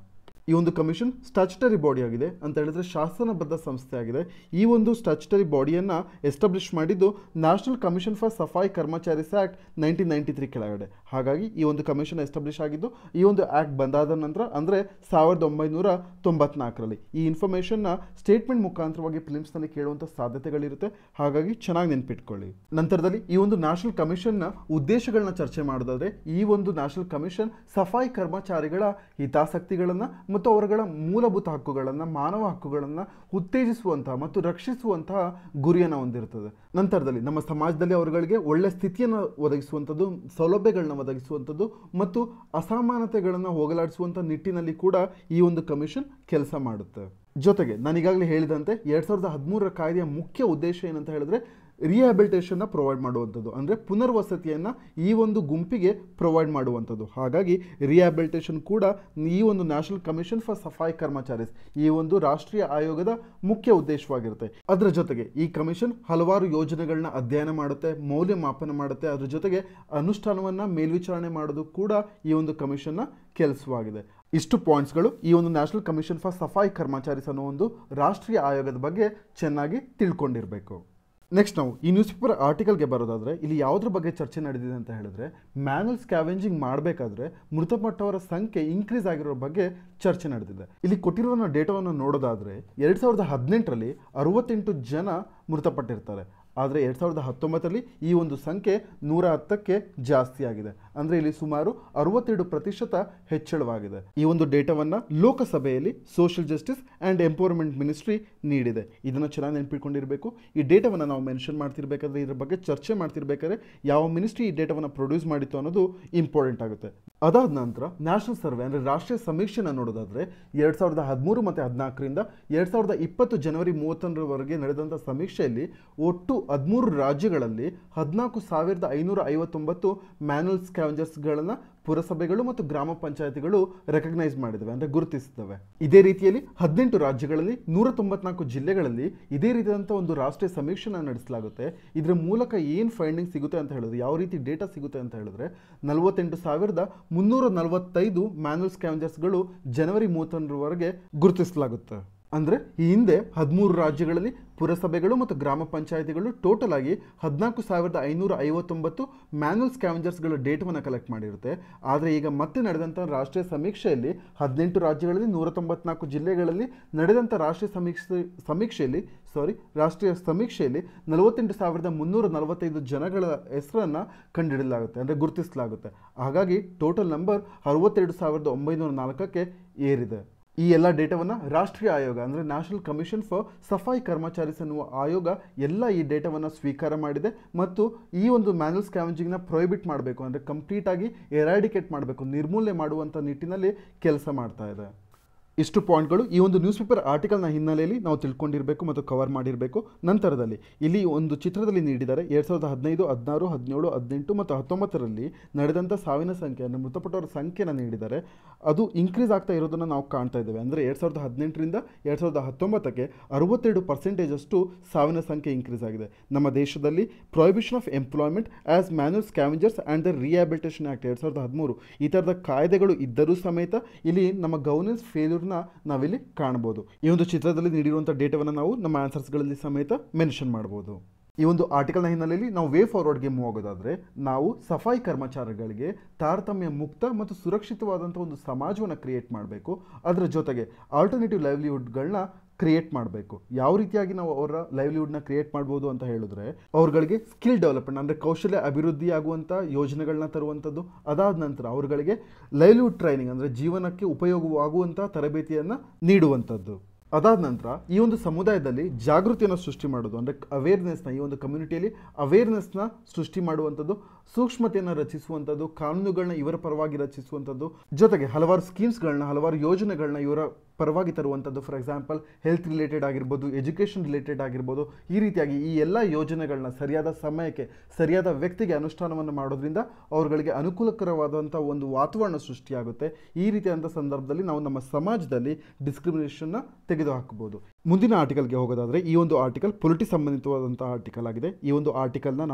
Speaker 1: ಈ ಒಂದು ಕಮಿಷನ್ ಸ್ಟ್ಯಾಚುಟರಿ ಬಾಡಿ ಆಗಿದೆ ಅಂತ ಹೇಳಿದ್ರೆ ಶಾಸನಬದ್ಧ ಸಂಸ್ಥೆ ಆಗಿದೆ ಈ ಒಂದು ಸ್ಟ್ಯಾಚುಟರಿ ಬಾಡಿಯನ್ನು ಎಸ್ಟಾಬ್ಲಿಷ್ ಮಾಡಿದ್ದು national commission for Safai Karmacharis act nineteen ninety three ಕೆಳಗಡೆ ಹಾಗಾಗಿ ಈ ಒಂದು ಕಮಿಷನ್ ಎಸ್ಟಾಬ್ಲಿಷ್ ಆಗಿದ್ದು ಈ ಒಂದು ಆ್ಯಕ್ಟ್ ಬಂದಾದ ನಂತರ ಅಂದರೆ ಸಾವಿರದ ಒಂಬೈನೂರ ತೊಂಬತ್ನಾಲ್ಕರಲ್ಲಿ ಈ ಇನ್ಫಾರ್ಮೇಷನ್ನ ಸ್ಟೇಟ್ಮೆಂಟ್ ಮುಖಾಂತರವಾಗಿ ಫಿಲಿಮ್ಸ್ನಲ್ಲಿ ಕೇಳುವಂಥ ಸಾಧ್ಯತೆಗಳಿರುತ್ತೆ ಹಾಗಾಗಿ ಚೆನ್ನಾಗಿ ನೆನ್ಪಿಟ್ಕೊಳ್ಳಿ ನಂತರದಲ್ಲಿ ಈ ಒಂದು ನ್ಯಾಷನಲ್ ಕಮಿಷನ್ನ ಉದ್ದೇಶಗಳನ್ನ ಚರ್ಚೆ ಮಾಡೋದಾದ್ರೆ ಈ ಒಂದು ನ್ಯಾಷನಲ್ ಕಮಿಷನ್ ಸಫಾಯಿ ಕರ್ಮಚಾರಿಗಳ ಹಿತಾಸಕ್ತಿಗಳನ್ನು ಮತ್ತು ಅವರುಗಳ ಮೂಲಭೂತ ಹಕ್ಕುಗಳನ್ನು ಮಾನವ ಹಕ್ಕುಗಳನ್ನು ಉತ್ತೇಜಿಸುವಂತಹ ಮತ್ತು ರಕ್ಷಿಸುವಂತಹ ಗುರಿಯನ್ನು ಹೊಂದಿರುತ್ತದೆ ನಂತರದಲ್ಲಿ ನಮ್ಮ ಸಮಾಜದಲ್ಲಿ ಅವರುಗಳಿಗೆ ಒಳ್ಳೆ ಸ್ಥಿತಿಯನ್ನು ಒದಗಿಸುವಂಥದ್ದು ಸೌಲಭ್ಯಗಳನ್ನ ಒದಗಿಸುವಂಥದ್ದು ಮತ್ತು ಅಸಮಾನತೆಗಳನ್ನು ಹೋಗಲಾಡಿಸುವಂಥ ನಿಟ್ಟಿನಲ್ಲಿ ಕೂಡ ಈ ಒಂದು ಕಮಿಷನ್ ಕೆಲಸ ಮಾಡುತ್ತೆ ಜೊತೆಗೆ ನಾನೀಗಾಗಲೇ ಹೇಳಿದಂತೆ ಎರಡು ಸಾವಿರದ ಹದಿಮೂರರ ಕಾಯ್ದೆಯ ಮುಖ್ಯ ಉದ್ದೇಶ ಏನಂತ ಹೇಳಿದ್ರೆ ರಿಹ್ಯಾಬಿಲಿಟೇಷನ್ನ ಪ್ರೊವೈಡ್ ಮಾಡುವಂಥದ್ದು ಅಂದರೆ ಪುನರ್ವಸತಿಯನ್ನು ಈ ಒಂದು ಗುಂಪಿಗೆ ಪ್ರೊವೈಡ್ ಮಾಡುವಂಥದ್ದು ಹಾಗಾಗಿ ರಿಹ್ಯಾಬಿಲಿಟೇಷನ್ ಕೂಡ ಈ ಒಂದು ನ್ಯಾಷನಲ್ ಕಮಿಷನ್ ಫಾರ್ ಸಫಾಯಿ ಕರ್ಮಚಾರೀಸ್ ಈ ಒಂದು ರಾಷ್ಟ್ರೀಯ ಆಯೋಗದ ಮುಖ್ಯ ಉದ್ದೇಶವಾಗಿರುತ್ತೆ ಅದರ ಜೊತೆಗೆ ಈ ಕಮಿಷನ್ ಹಲವಾರು ಯೋಜನೆಗಳನ್ನ ಅಧ್ಯಯನ ಮಾಡುತ್ತೆ ಮೌಲ್ಯಮಾಪನ ಮಾಡುತ್ತೆ ಅದ್ರ ಜೊತೆಗೆ ಅನುಷ್ಠಾನವನ್ನು ಮೇಲ್ವಿಚಾರಣೆ ಮಾಡೋದು ಕೂಡ ಈ ಒಂದು ಕಮಿಷನ್ನ ಕೆಲಸವಾಗಿದೆ ಇಷ್ಟು ಪಾಯಿಂಟ್ಸ್ಗಳು ಈ ಒಂದು ನ್ಯಾಷನಲ್ ಕಮಿಷನ್ ಫಾರ್ ಸಫಾಯಿ ಕರ್ಮಚಾರೀಸ್ ಅನ್ನೋ ಒಂದು ರಾಷ್ಟ್ರೀಯ ಆಯೋಗದ ಬಗ್ಗೆ ಚೆನ್ನಾಗಿ ತಿಳ್ಕೊಂಡಿರಬೇಕು ನೆಕ್ಸ್ಟ್ ನಾವು ಈ ನ್ಯೂಸ್ ಪೇಪರ್ ಆರ್ಟಿಕಲ್ಗೆ ಬರೋದಾದರೆ ಇಲ್ಲಿ ಯಾವುದ್ರ ಬಗ್ಗೆ ಚರ್ಚೆ ನಡೆದಿದೆ ಅಂತ ಹೇಳಿದ್ರೆ ಮ್ಯಾನುವಲ್ ಸ್ಕ್ಯಾವೆಂಜಿಂಗ್ ಮಾಡಬೇಕಾದ್ರೆ ಮೃತಪಟ್ಟವರ ಸಂಖ್ಯೆ ಇನ್ಕ್ರೀಸ್ ಆಗಿರೋ ಬಗ್ಗೆ ಚರ್ಚೆ ನಡೆದಿದೆ ಇಲ್ಲಿ ಕೊಟ್ಟಿರೋ ಡೇಟಾವನ್ನು ನೋಡೋದಾದರೆ ಎರಡು ಸಾವಿರದ ಹದಿನೆಂಟರಲ್ಲಿ ಅರವತ್ತೆಂಟು ಜನ ಮೃತಪಟ್ಟಿರ್ತಾರೆ ಆದರೆ ಎರಡು ಸಾವಿರದ ಹತ್ತೊಂಬತ್ತರಲ್ಲಿ ಈ ಒಂದು ಸಂಖ್ಯೆ ನೂರ ಹತ್ತಕ್ಕೆ ಜಾಸ್ತಿ ಆಗಿದೆ ಅಂದರೆ ಇಲ್ಲಿ ಸುಮಾರು ಅರವತ್ತೆರಡು ಪ್ರತಿಶತ ಹೆಚ್ಚಳವಾಗಿದೆ ಈ ಒಂದು ಡೇಟಾವನ್ನು ಲೋಕಸಭೆಯಲ್ಲಿ social justice and empowerment ministry ನೀಡಿದೆ ಇದನ್ನು ಚೆನ್ನಾಗಿ ನೆನ್ಪಿಟ್ಕೊಂಡಿರಬೇಕು ಈ ಡೇಟಾವನ್ನು ನಾವು ಮೆನ್ಷನ್ ಮಾಡ್ತಿರ್ಬೇಕಾದ್ರೆ ಇದ್ರ ಬಗ್ಗೆ ಚರ್ಚೆ ಮಾಡ್ತಿರ್ಬೇಕಾದ್ರೆ ಯಾವ ಮಿನಿಸ್ಟ್ರಿ ಈ ಡೇಟಾವನ್ನು ಪ್ರೊಡ್ಯೂಸ್ ಮಾಡಿತ್ತು ಅನ್ನೋದು ಇಂಪಾರ್ಟೆಂಟ್ ಆಗುತ್ತೆ ಅದಾದ ನಂತರ ನ್ಯಾಷನಲ್ ಸರ್ವೆ ಅಂದರೆ ರಾಷ್ಟ್ರೀಯ ಸಮೀಕ್ಷೆನ ನೋಡೋದಾದರೆ ಎರಡು ಸಾವಿರದ ಹದಿಮೂರು ಮತ್ತು ಹದಿನಾಲ್ಕರಿಂದ ಎರಡು ಸಾವಿರದ ಇಪ್ಪತ್ತು ಜನವರಿ ಮೂವತ್ತೊಂದರವರೆಗೆ ನಡೆದಂಥ ಸಮೀಕ್ಷೆಯಲ್ಲಿ ಒಟ್ಟು ಹದಿಮೂರು ರಾಜ್ಯಗಳಲ್ಲಿ ಹದಿನಾಲ್ಕು ಸಾವಿರದ ಐನೂರ ಐವತ್ತೊಂಬತ್ತು ಮ್ಯಾನುವಲ್ ಸ್ಕ್ಯಾವೆಂಜರ್ಸ್ಗಳನ್ನು ಪುರಸಭೆಗಳು ಮತ್ತು ಗ್ರಾಮ ಪಂಚಾಯತಿಗಳು ರೆಕಗ್ನೈಸ್ ಮಾಡಿದವೆ ಅಂದರೆ ಗುರುತಿಸಿದವೆ ಇದೇ ರೀತಿಯಲ್ಲಿ ಹದಿನೆಂಟು ರಾಜ್ಯಗಳಲ್ಲಿ ನೂರ ತೊಂಬತ್ನಾಲ್ಕು ಜಿಲ್ಲೆಗಳಲ್ಲಿ ಇದೇ ರೀತಿಯಾದಂಥ ಒಂದು ರಾಷ್ಟ್ರೀಯ ಸಮೀಕ್ಷೆನ ನಡೆಸಲಾಗುತ್ತೆ ಇದರ ಮೂಲಕ ಏನು ಫೈಂಡಿಂಗ್ ಸಿಗುತ್ತೆ ಅಂತ ಹೇಳಿದ್ರೆ ಯಾವ ರೀತಿ ಡೇಟಾ ಸಿಗುತ್ತೆ ಅಂತ ಹೇಳಿದ್ರೆ ನಲವತ್ತೆಂಟು ಸಾವಿರದ ಮುನ್ನೂರ ನಲವತ್ತೈದು ಮ್ಯಾನುವಲ್ ಸ್ಕ್ಯಾವೆಂಜರ್ಸ್ಗಳು ಜನವರಿ ಮೂವತ್ತೊಂದರವರೆಗೆ ಗುರುತಿಸಲಾಗುತ್ತೆ ಅಂದರೆ ಈ ಹಿಂದೆ ಹದಿಮೂರು ರಾಜ್ಯಗಳಲ್ಲಿ ಪುರಸಭೆಗಳು ಮತ್ತು ಗ್ರಾಮ ಪಂಚಾಯಿತಿಗಳು ಟೋಟಲ್ ಆಗಿ ಹದಿನಾಲ್ಕು ಸಾವಿರದ ಐನೂರ ಐವತ್ತೊಂಬತ್ತು ಮ್ಯಾನುವಲ್ ಸ್ಕ್ಯಾವೆಂಜರ್ಸ್ಗಳ ಡೇಟಾವನ್ನು ಕಲೆಕ್ಟ್ ಮಾಡಿರುತ್ತೆ ಆದರೆ ಈಗ ಮತ್ತೆ ನಡೆದಂಥ ರಾಷ್ಟ್ರೀಯ ಸಮೀಕ್ಷೆಯಲ್ಲಿ ಹದಿನೆಂಟು ರಾಜ್ಯಗಳಲ್ಲಿ ನೂರ ತೊಂಬತ್ನಾಲ್ಕು ಜಿಲ್ಲೆಗಳಲ್ಲಿ ನಡೆದಂಥ ರಾಷ್ಟ್ರೀಯ ಸಮೀಕ್ಷೆ ಸಮೀಕ್ಷೆಯಲ್ಲಿ ಸಾರಿ ರಾಷ್ಟ್ರೀಯ ಸಮೀಕ್ಷೆಯಲ್ಲಿ ನಲವತ್ತೆಂಟು ಸಾವಿರದ ಮುನ್ನೂರ ನಲವತ್ತೈದು ಜನಗಳ ಹೆಸರನ್ನು ಕಂಡುಹಿಡಲಾಗುತ್ತೆ ಅಂದರೆ ಗುರುತಿಸಲಾಗುತ್ತೆ ಹಾಗಾಗಿ ಟೋಟಲ್ ನಂಬರ್ ಅರವತ್ತೆರಡು ಸಾವಿರದ ಒಂಬೈನೂರ ನಾಲ್ಕಕ್ಕೆ ಏರಿದೆ ಈ ಎಲ್ಲ ಡೇಟಾವನ್ನು ರಾಷ್ಟ್ರೀಯ ಆಯೋಗ ಅಂದರೆ ನ್ಯಾಷನಲ್ ಕಮಿಷನ್ ಫಾರ್ ಸಫಾಯಿ ಕರ್ಮಚಾರೀಸ್ ಅನ್ನುವ ಆಯೋಗ ಎಲ್ಲ ಈ ಡೇಟಾವನ್ನು ಸ್ವೀಕಾರ ಮಾಡಿದೆ ಮತ್ತು ಈ ಒಂದು ಮ್ಯಾನುವಲ್ ಸ್ಕ್ಯಾವೆಂಜಿಂಗ್ನ ಪ್ರೊಹಿಬಿಟ್ ಮಾಡಬೇಕು ಅಂದರೆ ಕಂಪ್ಲೀಟಾಗಿ ಎರಾಡಿಕೇಟ್ ಮಾಡಬೇಕು ನಿರ್ಮೂಲನೆ ಮಾಡುವಂಥ ನಿಟ್ಟಿನಲ್ಲಿ ಕೆಲಸ ಮಾಡ್ತಾ ಇದೆ ಇಷ್ಟು ಪಾಯಿಂಟ್ಗಳು ಈ ಒಂದು ನ್ಯೂಸ್ ಪೇಪರ್ ಆರ್ಟಿಕಲ್ನ ಹಿನ್ನೆಲೆಯಲ್ಲಿ ನಾವು ತಿಳ್ಕೊಂಡಿರಬೇಕು ಮತ್ತು ಕವರ್ ಮಾಡಿರಬೇಕು ನಂತರದಲ್ಲಿ ಇಲ್ಲಿ ಒಂದು ಚಿತ್ರದಲ್ಲಿ ನೀಡಿದ್ದಾರೆ ಎರಡು ಸಾವಿರದ ಹದಿನೈದು ಹದಿನಾರು ಹದಿನೇಳು ಹದಿನೆಂಟು ಮತ್ತು ಹತ್ತೊಂಬತ್ತರಲ್ಲಿ ನಡೆದಂಥ ಸಾವಿನ ಸಂಖ್ಯೆ ಅಂದರೆ ಮೃತಪಟ್ಟವರ ಸಂಖ್ಯೆನ ನೀಡಿದ್ದಾರೆ ಅದು ಇನ್ಕ್ರೀಸ್ ಆಗ್ತಾ ಇರೋದನ್ನು ನಾವು ಕಾಣ್ತಾ ಇದ್ದೇವೆ ಅಂದರೆ ಎರಡು ಸಾವಿರದ ಹದಿನೆಂಟರಿಂದ ಎರಡು ಸಾವಿರದ ಹತ್ತೊಂಬತ್ತಕ್ಕೆ ಅರವತ್ತೆರಡು ಪರ್ಸೆಂಟೇಜಷ್ಟು ಸಾವಿನ ಸಂಖ್ಯೆ ಇನ್ಕ್ರೀಸ್ ಆಗಿದೆ ನಮ್ಮ ದೇಶದಲ್ಲಿ prohibition of employment as manual scavengers and the rehabilitation act ಎರಡು ಸಾವಿರದ ಹದಿಮೂರು ಈ ಥರದ ಕಾಯ್ದೆಗಳು ಇದ್ದರೂ ಸಮೇತ ಇಲ್ಲಿ ನಮ್ಮ ಗವರ್ನೆನ್ಸ್ ಫೇಲ್ಯೂರ್ನ ನಾವಿಲ್ಲಿ ಕಾಣ್ಬೋದು ಈ ಒಂದು ಚಿತ್ರದಲ್ಲಿ ನೀಡಿರುವಂಥ ಡೇಟಾವನ್ನು ನಾವು ನಮ್ಮ ಆನ್ಸರ್ಸ್ಗಳಲ್ಲಿ ಸಮೇತ ಮೆನ್ಷನ್ ಮಾಡ್ಬೋದು ಈ ಒಂದು ಆರ್ಟಿಕಲ್ನ ಹಿನ್ನೆಲೆಯಲ್ಲಿ ನಾವು ವೇ ಫಾರ್ವರ್ಡ್ಗೆ ಮೂವ್ ಆಗೋದಾದರೆ ನಾವು ಸಫಾಯಿ ಕರ್ಮಚಾರಿಗಳಿಗೆ ತಾರತಮ್ಯ ಮುಕ್ತ ಮತ್ತು ಸುರಕ್ಷಿತವಾದಂಥ ಒಂದು ಸಮಾಜವನ್ನು ಕ್ರಿಯೇಟ್ ಮಾಡಬೇಕು ಅದರ ಜೊತೆಗೆ ಆಲ್ಟರ್ನೇಟಿವ್ ಲೈವ್ಲಿಹುಡ್ಗಳನ್ನ ಕ್ರಿಯೇಟ್ ಮಾಡಬೇಕು ಯಾವ ರೀತಿಯಾಗಿ ನಾವು ಅವರ ಲೈವ್ಲಿಹುಡ್ನ ಕ್ರಿಯೇಟ್ ಮಾಡ್ಬೋದು ಅಂತ ಹೇಳಿದ್ರೆ ಅವ್ರುಗಳಿಗೆ ಸ್ಕಿಲ್ ಡೆವಲಪ್ಮೆಂಟ್ ಅಂದರೆ ಕೌಶಲ್ಯ ಅಭಿವೃದ್ಧಿ ಆಗುವಂಥ ಯೋಜನೆಗಳನ್ನ ತರುವಂಥದ್ದು ಅದಾದ ನಂತರ ಅವ್ರುಗಳಿಗೆ ಲೈವ್ಲಿಹುಡ್ ಟ್ರೈನಿಂಗ್ ಅಂದರೆ ಜೀವನಕ್ಕೆ ಉಪಯೋಗವಾಗುವಂಥ ತರಬೇತಿಯನ್ನು ನೀಡುವಂಥದ್ದು ಅದಾದ ನಂತರ ಈ ಒಂದು ಸಮುದಾಯದಲ್ಲಿ ಜಾಗೃತಿಯನ್ನು ಸೃಷ್ಟಿ ಮಾಡೋದು ಅಂದರೆ ಅವೇರ್ನೆಸ್ನ ಈ ಒಂದು ಕಮ್ಯುನಿಟಿಯಲ್ಲಿ ಅವೇರ್ನೆಸ್ನ ಸೃಷ್ಟಿ ಮಾಡುವಂಥದ್ದು ಸೂಕ್ಷ್ಮತೆಯನ್ನು ರಚಿಸುವಂಥದ್ದು ಕಾನೂನುಗಳನ್ನ ಇವರ ಪರವಾಗಿ ರಚಿಸುವಂಥದ್ದು ಜೊತೆಗೆ ಹಲವಾರು ಸ್ಕೀಮ್ಸ್ಗಳನ್ನ ಹಲವಾರು ಯೋಜನೆಗಳನ್ನ ಇವರ ಪರವಾಗಿ ತರುವಂಥದ್ದು ಫಾರ್ ಎಕ್ಸಾಂಪಲ್ ಹೆಲ್ತ್ ರಿಲೇಟೆಡ್ ಆಗಿರ್ಬೋದು ಎಜುಕೇಷನ್ ರಿಲೇಟೆಡ್ ಆಗಿರ್ಬೋದು ಈ ರೀತಿಯಾಗಿ ಈ ಎಲ್ಲ ಯೋಜನೆಗಳನ್ನ ಸರಿಯಾದ ಸಮಯಕ್ಕೆ ಸರಿಯಾದ ವ್ಯಕ್ತಿಗೆ ಅನುಷ್ಠಾನವನ್ನು ಮಾಡೋದ್ರಿಂದ ಅವರುಗಳಿಗೆ ಅನುಕೂಲಕರವಾದಂಥ ಒಂದು ವಾತಾವರಣ ಸೃಷ್ಟಿಯಾಗುತ್ತೆ ಈ ರೀತಿಯಾದಂಥ ಸಂದರ್ಭದಲ್ಲಿ ನಾವು ನಮ್ಮ ಸಮಾಜದಲ್ಲಿ ಡಿಸ್ಕ್ರಿಮಿನೇಷನ್ನ ತೆಗೆದುಹಾಕಬಹುದು ಮುಂದಿನ ಆರ್ಟಿಕಲ್ಗೆ ಹೋಗೋದಾದರೆ ಈ ಒಂದು ಆರ್ಟಿಕಲ್ ಪೊಲಿಟಿ ಸಂಬಂಧಿತವಾದಂಥ ಆರ್ಟಿಕಲ್ ಆಗಿದೆ ಈ ಒಂದು ಆರ್ಟಿಕಲ್ನ ನಾವು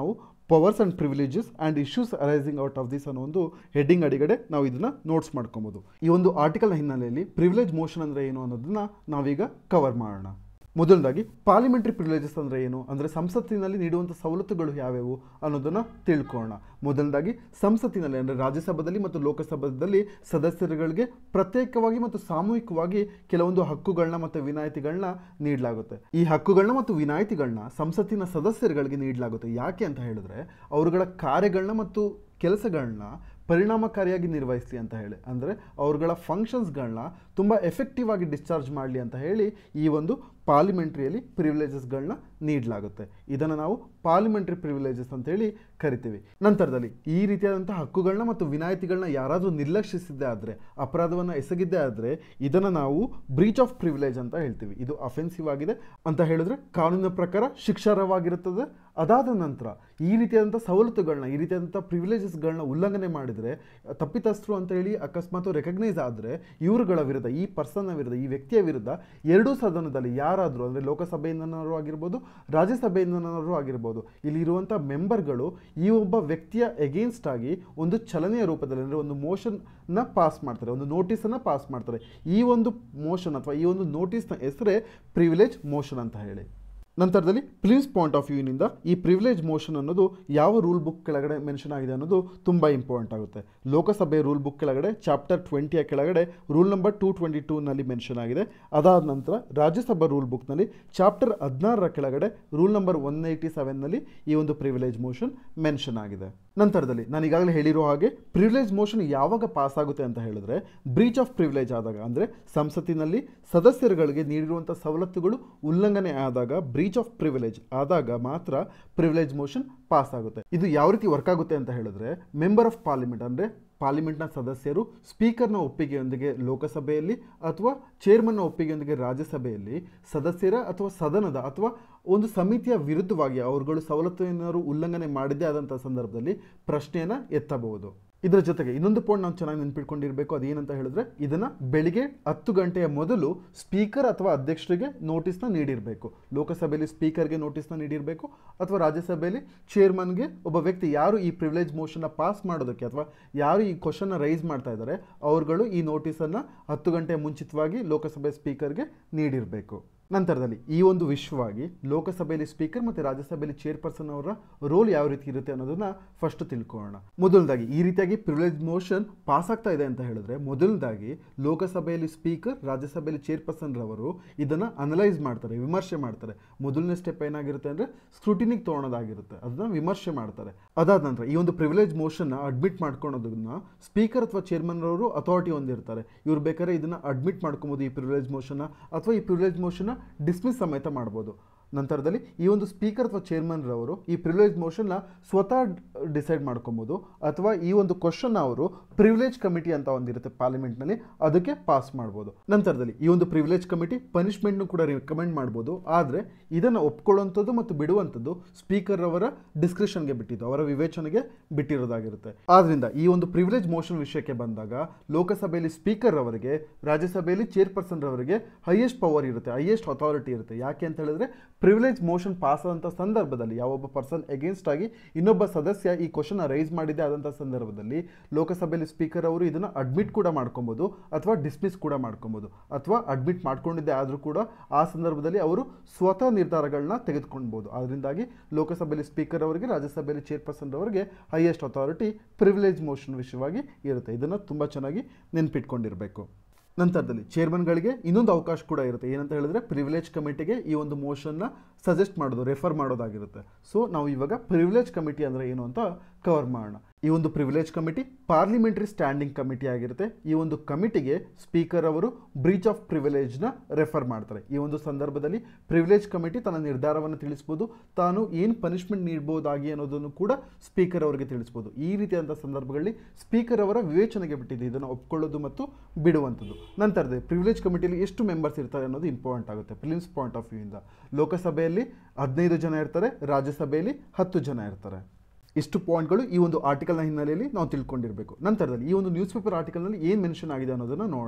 Speaker 1: powers and privileges and issues arising out of this ಅನ್ನೋ ಒಂದು ಹೆಡ್ಡಿಂಗ್ ಅಡಿಗಡೆ ನಾವು ಇದನ್ನ ನೋಟ್ಸ್ ಮಾಡ್ಕೊಬೋದು ಈ ಒಂದು ಆರ್ಟಿಕಲ್ನ ಹಿನ್ನೆಲೆಯಲ್ಲಿ ಪ್ರಿವಿಲೇಜ್ ಮೋಷನ್ ಅಂದರೆ ಏನು ಅನ್ನೋದನ್ನ ನಾವೀಗ ಕವರ್ ಮಾಡೋಣ ಮೊದಲದಾಗಿ ಪಾರ್ಲಿಮೆಂಟ್ರಿ ಪ್ರಿವಿಲೇಜಸ್ ಅಂದರೆ ಏನು ಅಂದರೆ ಸಂಸತ್ತಿನಲ್ಲಿ ನೀಡುವಂಥ ಸವಲತ್ತುಗಳು ಯಾವ್ಯಾವು ಅನ್ನೋದನ್ನು ತಿಳ್ಕೊಳ್ಳೋಣ ಮೊದಲದಾಗಿ ಸಂಸತ್ತಿನಲ್ಲಿ ಅಂದರೆ ರಾಜ್ಯಸಭೆಯಲ್ಲಿ ಮತ್ತು ಲೋಕಸಭೆಯಲ್ಲಿ ಸದಸ್ಯರುಗಳಿಗೆ ಪ್ರತ್ಯೇಕವಾಗಿ ಮತ್ತು ಸಾಮೂಹಿಕವಾಗಿ ಕೆಲವೊಂದು ಹಕ್ಕುಗಳನ್ನ ಮತ್ತು ವಿನಾಯಿತಿಗಳನ್ನ ನೀಡಲಾಗುತ್ತೆ ಈ ಹಕ್ಕುಗಳನ್ನ ಮತ್ತು ವಿನಾಯಿತಿಗಳನ್ನ ಸಂಸತ್ತಿನ ಸದಸ್ಯರುಗಳಿಗೆ ನೀಡಲಾಗುತ್ತೆ ಯಾಕೆ ಅಂತ ಹೇಳಿದ್ರೆ ಅವರುಗಳ ಕಾರ್ಯಗಳನ್ನ ಮತ್ತು ಕೆಲಸಗಳನ್ನ ಪರಿಣಾಮಕಾರಿಯಾಗಿ ನಿರ್ವಹಿಸಲಿ ಅಂತ ಹೇಳಿ ಅಂದರೆ ಅವ್ರಗಳ ಫಂಕ್ಷನ್ಸ್ಗಳನ್ನ ತುಂಬ ಎಫೆಕ್ಟಿವ್ ಆಗಿ ಡಿಸ್ಚಾರ್ಜ್ ಮಾಡಲಿ ಅಂತ ಹೇಳಿ ಈ ಒಂದು ಪಾರ್ಲಿಮೆಂಟ್ರಿಯಲ್ಲಿ ಪ್ರಿವಿಲೇಜಸ್ಗಳನ್ನ ನೀಡಲಾಗುತ್ತೆ ಇದನ್ನು ನಾವು ಪಾರ್ಲಿಮೆಂಟ್ರಿ ಪ್ರಿವಿಲೇಜಸ್ ಅಂತೇಳಿ ಕರಿತೀವಿ ನಂತರದಲ್ಲಿ ಈ ರೀತಿಯಾದಂಥ ಹಕ್ಕುಗಳನ್ನ ಮತ್ತು ವಿನಾಯಿತಿಗಳನ್ನ ಯಾರಾದರೂ ನಿರ್ಲಕ್ಷಿಸಿದ್ದೇ ಆದರೆ ಅಪರಾಧವನ್ನು ಎಸಗಿದ್ದೇ ಆದರೆ ಇದನ್ನು ನಾವು ಬ್ರೀಚ್ ಆಫ್ ಪ್ರಿವಿಲೇಜ್ ಅಂತ ಹೇಳ್ತೀವಿ ಇದು ಅಫೆನ್ಸಿವ್ ಆಗಿದೆ ಅಂತ ಹೇಳಿದ್ರೆ ಕಾನೂನಿನ ಪ್ರಕಾರ ಶಿಕ್ಷಾರ್ಹವಾಗಿರುತ್ತದೆ ಅದಾದ ನಂತರ ಈ ರೀತಿಯಾದಂಥ ಸವಲತ್ತುಗಳನ್ನ ಈ ರೀತಿಯಾದಂಥ ಪ್ರಿವಿಲೇಜಸ್ಗಳನ್ನ ಉಲ್ಲಂಘನೆ ಮಾಡಿದರೆ ತಪ್ಪಿತಸ್ಥರು ಅಂತ ಹೇಳಿ ಅಕಸ್ಮಾತ್ ರೆಕಗ್ನೈಸ್ ಆದರೆ ಇವರುಗಳ ವಿರುದ್ಧ ಈ ಪರ್ಸನ್ನ ವಿರುದ್ಧ ಈ ವ್ಯಕ್ತಿಯ ವಿರುದ್ಧ ಎರಡೂ ಸದನದಲ್ಲಿ ಯಾರಾದರೂ ಅಂದರೆ ಲೋಕಸಭೆಯಿಂದನಾರು ಆಗಿರ್ಬೋದು ರಾಜ್ಯಸಭೆಯಿಂದನಾರು ಆಗಿರ್ಬೋದು ಇಲ್ಲಿರುವಂಥ ಮೆಂಬರ್ಗಳು ಈ ಒಬ್ಬ ವ್ಯಕ್ತಿಯ ಎಗೇನ್ಸ್ಟ್ ಆಗಿ ಒಂದು ಚಲನೆಯ ರೂಪದಲ್ಲಿ ಅಂದರೆ ಒಂದು ಮೋಷನ್ನ ಪಾಸ್ ಮಾಡ್ತಾರೆ ಒಂದು ನೋಟಿಸನ್ನು ಪಾಸ್ ಮಾಡ್ತಾರೆ ಈ ಒಂದು ಮೋಷನ್ ಅಥವಾ ಈ ಒಂದು ನೋಟಿಸ್ನ ಹೆಸರೇ ಪ್ರಿವಿಲೇಜ್ ಮೋಷನ್ ಅಂತ ಹೇಳಿ ನಂತರದಲ್ಲಿ ಪ್ರಿನ್ಸ್ ಪಾಯಿಂಟ್ ಆಫ್ ವ್ಯೂನಿಂದ ಈ ಪ್ರಿವಿಲೇಜ್ ಮೋಷನ್ ಅನ್ನೋದು ಯಾವ ರೂಲ್ ಬುಕ್ ಕೆಳಗಡೆ ಮೆನ್ಷನ್ ಆಗಿದೆ ಅನ್ನೋದು ತುಂಬ ಇಂಪಾರ್ಟೆಂಟ್ ಆಗುತ್ತೆ ಲೋಕಸಭೆ ರೂಲ್ ಬುಕ್ ಕೆಳಗಡೆ ಚಾಪ್ಟರ್ ಟ್ವೆಂಟಿಯ ಕೆಳಗಡೆ ರೂಲ್ ನಂಬರ್ ಟೂ ಟ್ವೆಂಟಿ ಟೂನಲ್ಲಿ ಮೆನ್ಷನ್ ಆಗಿದೆ ಅದಾದ ನಂತರ ರಾಜ್ಯಸಭಾ ರೂಲ್ ಬುಕ್ನಲ್ಲಿ ಚಾಪ್ಟರ್ ಹದಿನಾರರ ಕೆಳಗಡೆ ರೂಲ್ ನಂಬರ್ ಒನ್ ಏಯ್ಟಿ ಸೆವೆನ್ನಲ್ಲಿ ಈ ಒಂದು ಪ್ರಿವಿಲೇಜ್ ಮೋಷನ್ ಮೆನ್ಷನ್ ಆಗಿದೆ ನಂತರದಲ್ಲಿ ನಾನು ಈಗಾಗಲೇ ಹೇಳಿರೋ ಹಾಗೆ ಪ್ರಿವಿಲೇಜ್ ಮೋಷನ್ ಯಾವಾಗ ಪಾಸ್ ಆಗುತ್ತೆ ಅಂತ ಹೇಳಿದ್ರೆ ಬ್ರೀಚ್ ಆಫ್ ಪ್ರಿವಿಲೇಜ್ ಆದಾಗ ಅಂದರೆ ಸಂಸತ್ತಿನಲ್ಲಿ ಸದಸ್ಯರುಗಳಿಗೆ ನೀಡಿರುವಂಥ ಸವಲತ್ತುಗಳು ಉಲ್ಲಂಘನೆ ಆದಾಗ ಬ್ರೀಚ್ ಆಫ್ ಪ್ರಿವಿಲೇಜ್ ಆದಾಗ ಮಾತ್ರ ಪ್ರಿವಿಲೇಜ್ ಮೋಷನ್ ಪಾಸ್ ಆಗುತ್ತೆ ಇದು ಯಾವ ರೀತಿ ವರ್ಕ್ ಆಗುತ್ತೆ ಅಂತ ಹೇಳಿದ್ರೆ ಮೆಂಬರ್ ಆಫ್ ಪಾರ್ಲಿಮೆಂಟ್ ಅಂದರೆ ಪಾರ್ಲಿಮೆಂಟ್ನ ಸದಸ್ಯರು ಸ್ಪೀಕರ್ನ ಒಪ್ಪಿಗೆಯೊಂದಿಗೆ ಲೋಕಸಭೆಯಲ್ಲಿ ಅಥವಾ ಚೇರ್ಮನ್ನ ಒಪ್ಪಿಗೆಯೊಂದಿಗೆ ರಾಜ್ಯಸಭೆಯಲ್ಲಿ ಸದಸ್ಯರ ಅಥವಾ ಸದನದ ಅಥವಾ ಒಂದು ಸಮಿತಿಯ ವಿರುದ್ಧವಾಗಿ ಅವರುಗಳು ಸವಲತ್ತು ಏನಾದ್ರು ಉಲ್ಲಂಘನೆ ಮಾಡಿದ್ದೇ ಆದಂಥ ಸಂದರ್ಭದಲ್ಲಿ ಪ್ರಶ್ನೆಯನ್ನು ಎತ್ತಬಹುದು ಇದರ ಜೊತೆಗೆ ಇನ್ನೊಂದು ಪಾಯಿಂಟ್ ನಾವು ಚೆನ್ನಾಗಿ ನೆನ್ಪಿಟ್ಕೊಂಡಿರಬೇಕು ಅದೇನಂತ ಹೇಳಿದ್ರೆ ಇದನ್ನು ಬೆಳಿಗ್ಗೆ ಹತ್ತು ಗಂಟೆಯ ಮೊದಲು ಸ್ಪೀಕರ್ ಅಥವಾ ಅಧ್ಯಕ್ಷರಿಗೆ ನೋಟಿಸ್ನ ನೀಡಿರಬೇಕು ಲೋಕಸಭೆಯಲ್ಲಿ ಸ್ಪೀಕರ್ಗೆ ನೋಟಿಸ್ನ ನೀಡಿರಬೇಕು ಅಥವಾ ರಾಜ್ಯಸಭೆಯಲ್ಲಿ ಚೇರ್ಮನ್ಗೆ ಒಬ್ಬ ವ್ಯಕ್ತಿ ಯಾರು ಈ ಪ್ರಿವಿಲೇಜ್ ಮೋಷನ್ನ ಪಾಸ್ ಮಾಡೋದಕ್ಕೆ ಅಥವಾ ಯಾರು ಈ ಕ್ವಶನ್ನ ರೈಸ್ ಮಾಡ್ತಾ ಇದ್ದಾರೆ ಅವರುಗಳು ಈ ನೋಟಿಸನ್ನು ಹತ್ತು ಗಂಟೆ ಮುಂಚಿತವಾಗಿ ಲೋಕಸಭೆ ಸ್ಪೀಕರ್ಗೆ ನೀಡಿರಬೇಕು ನಂತರದಲ್ಲಿ ಈ ಒಂದು ವಿಷಯವಾಗಿ ಲೋಕಸಭೆಯಲ್ಲಿ ಸ್ಪೀಕರ್ ಮತ್ತು ರಾಜ್ಯಸಭೆಯಲ್ಲಿ ಚೇರ್ಪರ್ಸನ್ ಅವರ ರೋಲ್ ಯಾವ ರೀತಿ ಇರುತ್ತೆ ಅನ್ನೋದನ್ನ ಫಸ್ಟ್ ತಿಳ್ಕೊಳ್ಳೋಣ ಮೊದಲದಾಗಿ ಈ ರೀತಿಯಾಗಿ ಪ್ರಿವಿಲೇಜ್ ಮೋಷನ್ ಪಾಸ್ ಆಗ್ತಾ ಇದೆ ಅಂತ ಹೇಳಿದ್ರೆ ಮೊದಲದಾಗಿ ಲೋಕಸಭೆಯಲ್ಲಿ ಸ್ಪೀಕರ್ ರಾಜ್ಯಸಭೆಯಲ್ಲಿ ಚೇರ್ಪರ್ಸನ್ ರವರು ಇದನ್ನ ಅನಲೈಸ್ ಮಾಡ್ತಾರೆ ವಿಮರ್ಶೆ ಮಾಡ್ತಾರೆ ಮೊದಲನೇ ಸ್ಟೆಪ್ ಏನಾಗಿರುತ್ತೆ ಅಂದ್ರೆ ಸ್ಕ್ರೂಟಿನಿಗೆ ತೊಗೊಳೋದಾಗಿರುತ್ತೆ ಅದನ್ನ ವಿಮರ್ಶೆ ಮಾಡ್ತಾರೆ ಅದಾದ ನಂತರ ಈ ಒಂದು ಪ್ರಿವಿಲೇಜ್ ಮೋಷನ್ನ ಅಡ್ಮಿಟ್ ಮಾಡ್ಕೊಳೋದನ್ನ ಸ್ಪೀಕರ್ ಅಥವಾ ಚೇರ್ಮನ್ ರವರು ಅಥಾರಿಟಿ ಹೊಂದಿರ್ತಾರೆ ಇವ್ರು ಬೇಕಾದ್ರೆ ಇದನ್ನ ಅಡ್ಮಿಟ್ ಮಾಡ್ಕೊಬೋದು ಈ ಪ್ರಿವಿಲೇಜ್ ಮೋಷನ್ನ ಅಥವಾ ಈ ಪ್ರಿವಿಲೇಜ್ ಮೋಷನ್ನ ಡಿಸ್ಮಿಸ್ ಸಮೇತ ಮಾಡ್ಬೋದು ನಂತರದಲ್ಲಿ ಈ ಒಂದು ಸ್ಪೀಕರ್ ಅಥವಾ ಚೇರ್ಮನ್ ರವರು ಈ ಪ್ರಿವಿಲೇಜ್ ಮೋಷನ್ನ ಸ್ವತಃ ಡಿಸೈಡ್ ಮಾಡ್ಕೊಬೋದು ಅಥವಾ ಈ ಒಂದು ಕ್ವಶನ್ ಅವರು ಪ್ರಿವಿಲೇಜ್ ಕಮಿಟಿ ಅಂತ ಒಂದಿರುತ್ತೆ ಪಾರ್ಲಿಮೆಂಟ್ನಲ್ಲಿ ಅದಕ್ಕೆ ಪಾಸ್ ಮಾಡ್ಬೋದು ನಂತರದಲ್ಲಿ ಈ ಒಂದು ಪ್ರಿವಿಲೇಜ್ ಕಮಿಟಿ ಪನಿಷ್ಮೆಂಟ್ನು ಕೂಡ ರಿಕಮೆಂಡ್ ಮಾಡ್ಬೋದು ಆದರೆ ಇದನ್ನು ಒಪ್ಕೊಳ್ಳುವಂಥದ್ದು ಮತ್ತು ಬಿಡುವಂಥದ್ದು ಸ್ಪೀಕರ್ ಅವರ ಡಿಸ್ಕ್ರಿಷನ್ಗೆ ಬಿಟ್ಟಿದ್ದು ಅವರ ವಿವೇಚನೆಗೆ ಬಿಟ್ಟಿರೋದಾಗಿರುತ್ತೆ ಆದ್ರಿಂದ ಈ ಒಂದು ಪ್ರಿವಿಲೇಜ್ ಮೋಷನ್ ವಿಷಯಕ್ಕೆ ಬಂದಾಗ ಲೋಕಸಭೆಯಲ್ಲಿ ಸ್ಪೀಕರ್ ಅವರಿಗೆ ರಾಜ್ಯಸಭೆಯಲ್ಲಿ ಚೇರ್ಪರ್ಸನ್ ರವರಿಗೆ ಹೈಯೆಸ್ಟ್ ಪವರ್ ಇರುತ್ತೆ ಹೈಯೆಸ್ಟ್ ಅಥಾರಿಟಿ ಇರುತ್ತೆ ಯಾಕೆ ಅಂತ ಹೇಳಿದ್ರೆ ಪ್ರಿವಿಲೇಜ್ ಮೋಷನ್ ಪಾಸ್ ಆದಂಥ ಸಂದರ್ಭದಲ್ಲಿ ಯಾವೊಬ್ಬ ಪರ್ಸನ್ ಎಗೇನ್ಸ್ಟ್ ಆಗಿ ಇನ್ನೊಬ್ಬ ಸದಸ್ಯ ಈ ಕ್ವಶನ್ ರೈಸ್ ಮಾಡಿದೆ ಆದಂಥ ಸಂದರ್ಭದಲ್ಲಿ ಲೋಕಸಭೆಯಲ್ಲಿ ಸ್ಪೀಕರ್ ಅವರು ಇದನ್ನು ಅಡ್ಮಿಟ್ ಕೂಡ ಮಾಡ್ಕೊಬೋದು ಅಥವಾ ಡಿಸ್ಮಿಸ್ ಕೂಡ ಮಾಡ್ಕೊಬೋದು ಅಥವಾ ಅಡ್ಮಿಟ್ ಮಾಡ್ಕೊಂಡಿದ್ದೆ ಆದರೂ ಕೂಡ ಆ ಸಂದರ್ಭದಲ್ಲಿ ಅವರು ಸ್ವತಃ ನಿರ್ಧಾರಗಳನ್ನ ತೆಗೆದುಕೊಳ್ಬೋದು ಅದರಿಂದಾಗಿ ಲೋಕಸಭೆಯಲ್ಲಿ ಸ್ಪೀಕರ್ ಅವರಿಗೆ ರಾಜ್ಯಸಭೆಯಲ್ಲಿ ಚೇರ್ಪರ್ಸನ್ ಅವರಿಗೆ ಹೈಯೆಸ್ಟ್ ಅಥಾರಿಟಿ ಪ್ರಿವಿಲೇಜ್ ಮೋಷನ್ ವಿಷಯವಾಗಿ ಇರುತ್ತೆ ಇದನ್ನು ತುಂಬ ಚೆನ್ನಾಗಿ ನೆನ್ಪಿಟ್ಕೊಂಡಿರಬೇಕು ನಂತರದಲ್ಲಿ ಚೇರ್ಮನ್ಗಳಿಗೆ ಇನ್ನೊಂದು ಅವಕಾಶ ಕೂಡ ಇರುತ್ತೆ ಏನಂತ ಹೇಳಿದ್ರೆ ಪ್ರಿವಿಲೇಜ್ ಕಮಿಟಿಗೆ ಈ ಒಂದು ಮೋಷನ್ನ ಸಜೆಸ್ಟ್ ಮಾಡೋದು ರೆಫರ್ ಮಾಡೋದಾಗಿರುತ್ತೆ ಸೊ ನಾವು ಇವಾಗ ಪ್ರಿವಿಲೇಜ್ ಕಮಿಟಿ ಅಂದರೆ ಏನು ಅಂತ ಕವರ್ ಮಾಡೋಣ ಈ ಒಂದು privilege committee parliamentary standing committee ಆಗಿರುತ್ತೆ ಈ ಒಂದು ಕಮಿಟಿಗೆ ಸ್ಪೀಕರ್ ಅವರು ಬ್ರೀಚ್ ಆಫ್ ಪ್ರಿವಿಲೇಜ್ನ ರೆಫರ್ ಮಾಡ್ತಾರೆ ಈ ಒಂದು ಸಂದರ್ಭದಲ್ಲಿ ಪ್ರಿವಿಲೇಜ್ ಕಮಿಟಿ ತನ್ನ ನಿರ್ಧಾರವನ್ನು ತಿಳಿಸ್ಬೋದು ತಾನು ಏನು ಪನಿಷ್ಮೆಂಟ್ ನೀಡಬಹುದಾಗಿ ಅನ್ನೋದನ್ನು ಕೂಡ ಸ್ಪೀಕರ್ ಅವರಿಗೆ ತಿಳಿಸ್ಬೋದು ಈ ರೀತಿಯಾದಂಥ ಸಂದರ್ಭಗಳಲ್ಲಿ ಸ್ಪೀಕರ್ ಅವರ ವಿವೇಚನೆಗೆ ಬಿಟ್ಟಿದೆ ಇದನ್ನು ಒಪ್ಕೊಳ್ಳೋದು ಮತ್ತು ಬಿಡುವಂಥದ್ದು ನಂತರದಲ್ಲಿ ಪ್ರಿವಿಲೇಜ್ ಕಮಿಟಿಯಲ್ಲಿ ಎಷ್ಟು ಮೆಂಬರ್ಸ್ ಇರ್ತಾರೆ ಅನ್ನೋದು ಇಂಪಾರ್ಟೆಂಟ್ ಆಗುತ್ತೆ ಪ್ರಿಲಿಮ್ಸ್ ಪಾಯಿಂಟ್ ಆಫ್ ವ್ಯೂಯಿಂದ ಲೋಕಸಭೆಯಲ್ಲಿ ಹದಿನೈದು ಜನ ಇರ್ತಾರೆ ರಾಜ್ಯಸಭೆಯಲ್ಲಿ ಹತ್ತು ಜನ ಇರ್ತಾರೆ ಇಷ್ಟು ಪಾಯಿಂಟ್ಗಳು ಈ ಒಂದು ಆರ್ಟಿಕಲ್ನ ಹಿನ್ನೆಲೆಯಲ್ಲಿ ನಾವು ತಿಳ್ಕೊಂಡಿರಬೇಕು ನಂತರದಲ್ಲಿ ಈ ಒಂದು ನ್ಯೂಸ್ ಪೇಪರ್ ಆರ್ಟಿಕಲ್ನಲ್ಲಿ ಏನು ಮೆನ್ಷನ್ ಆಗಿದೆ ಅನ್ನೋದನ್ನು ನೋಡೋಣ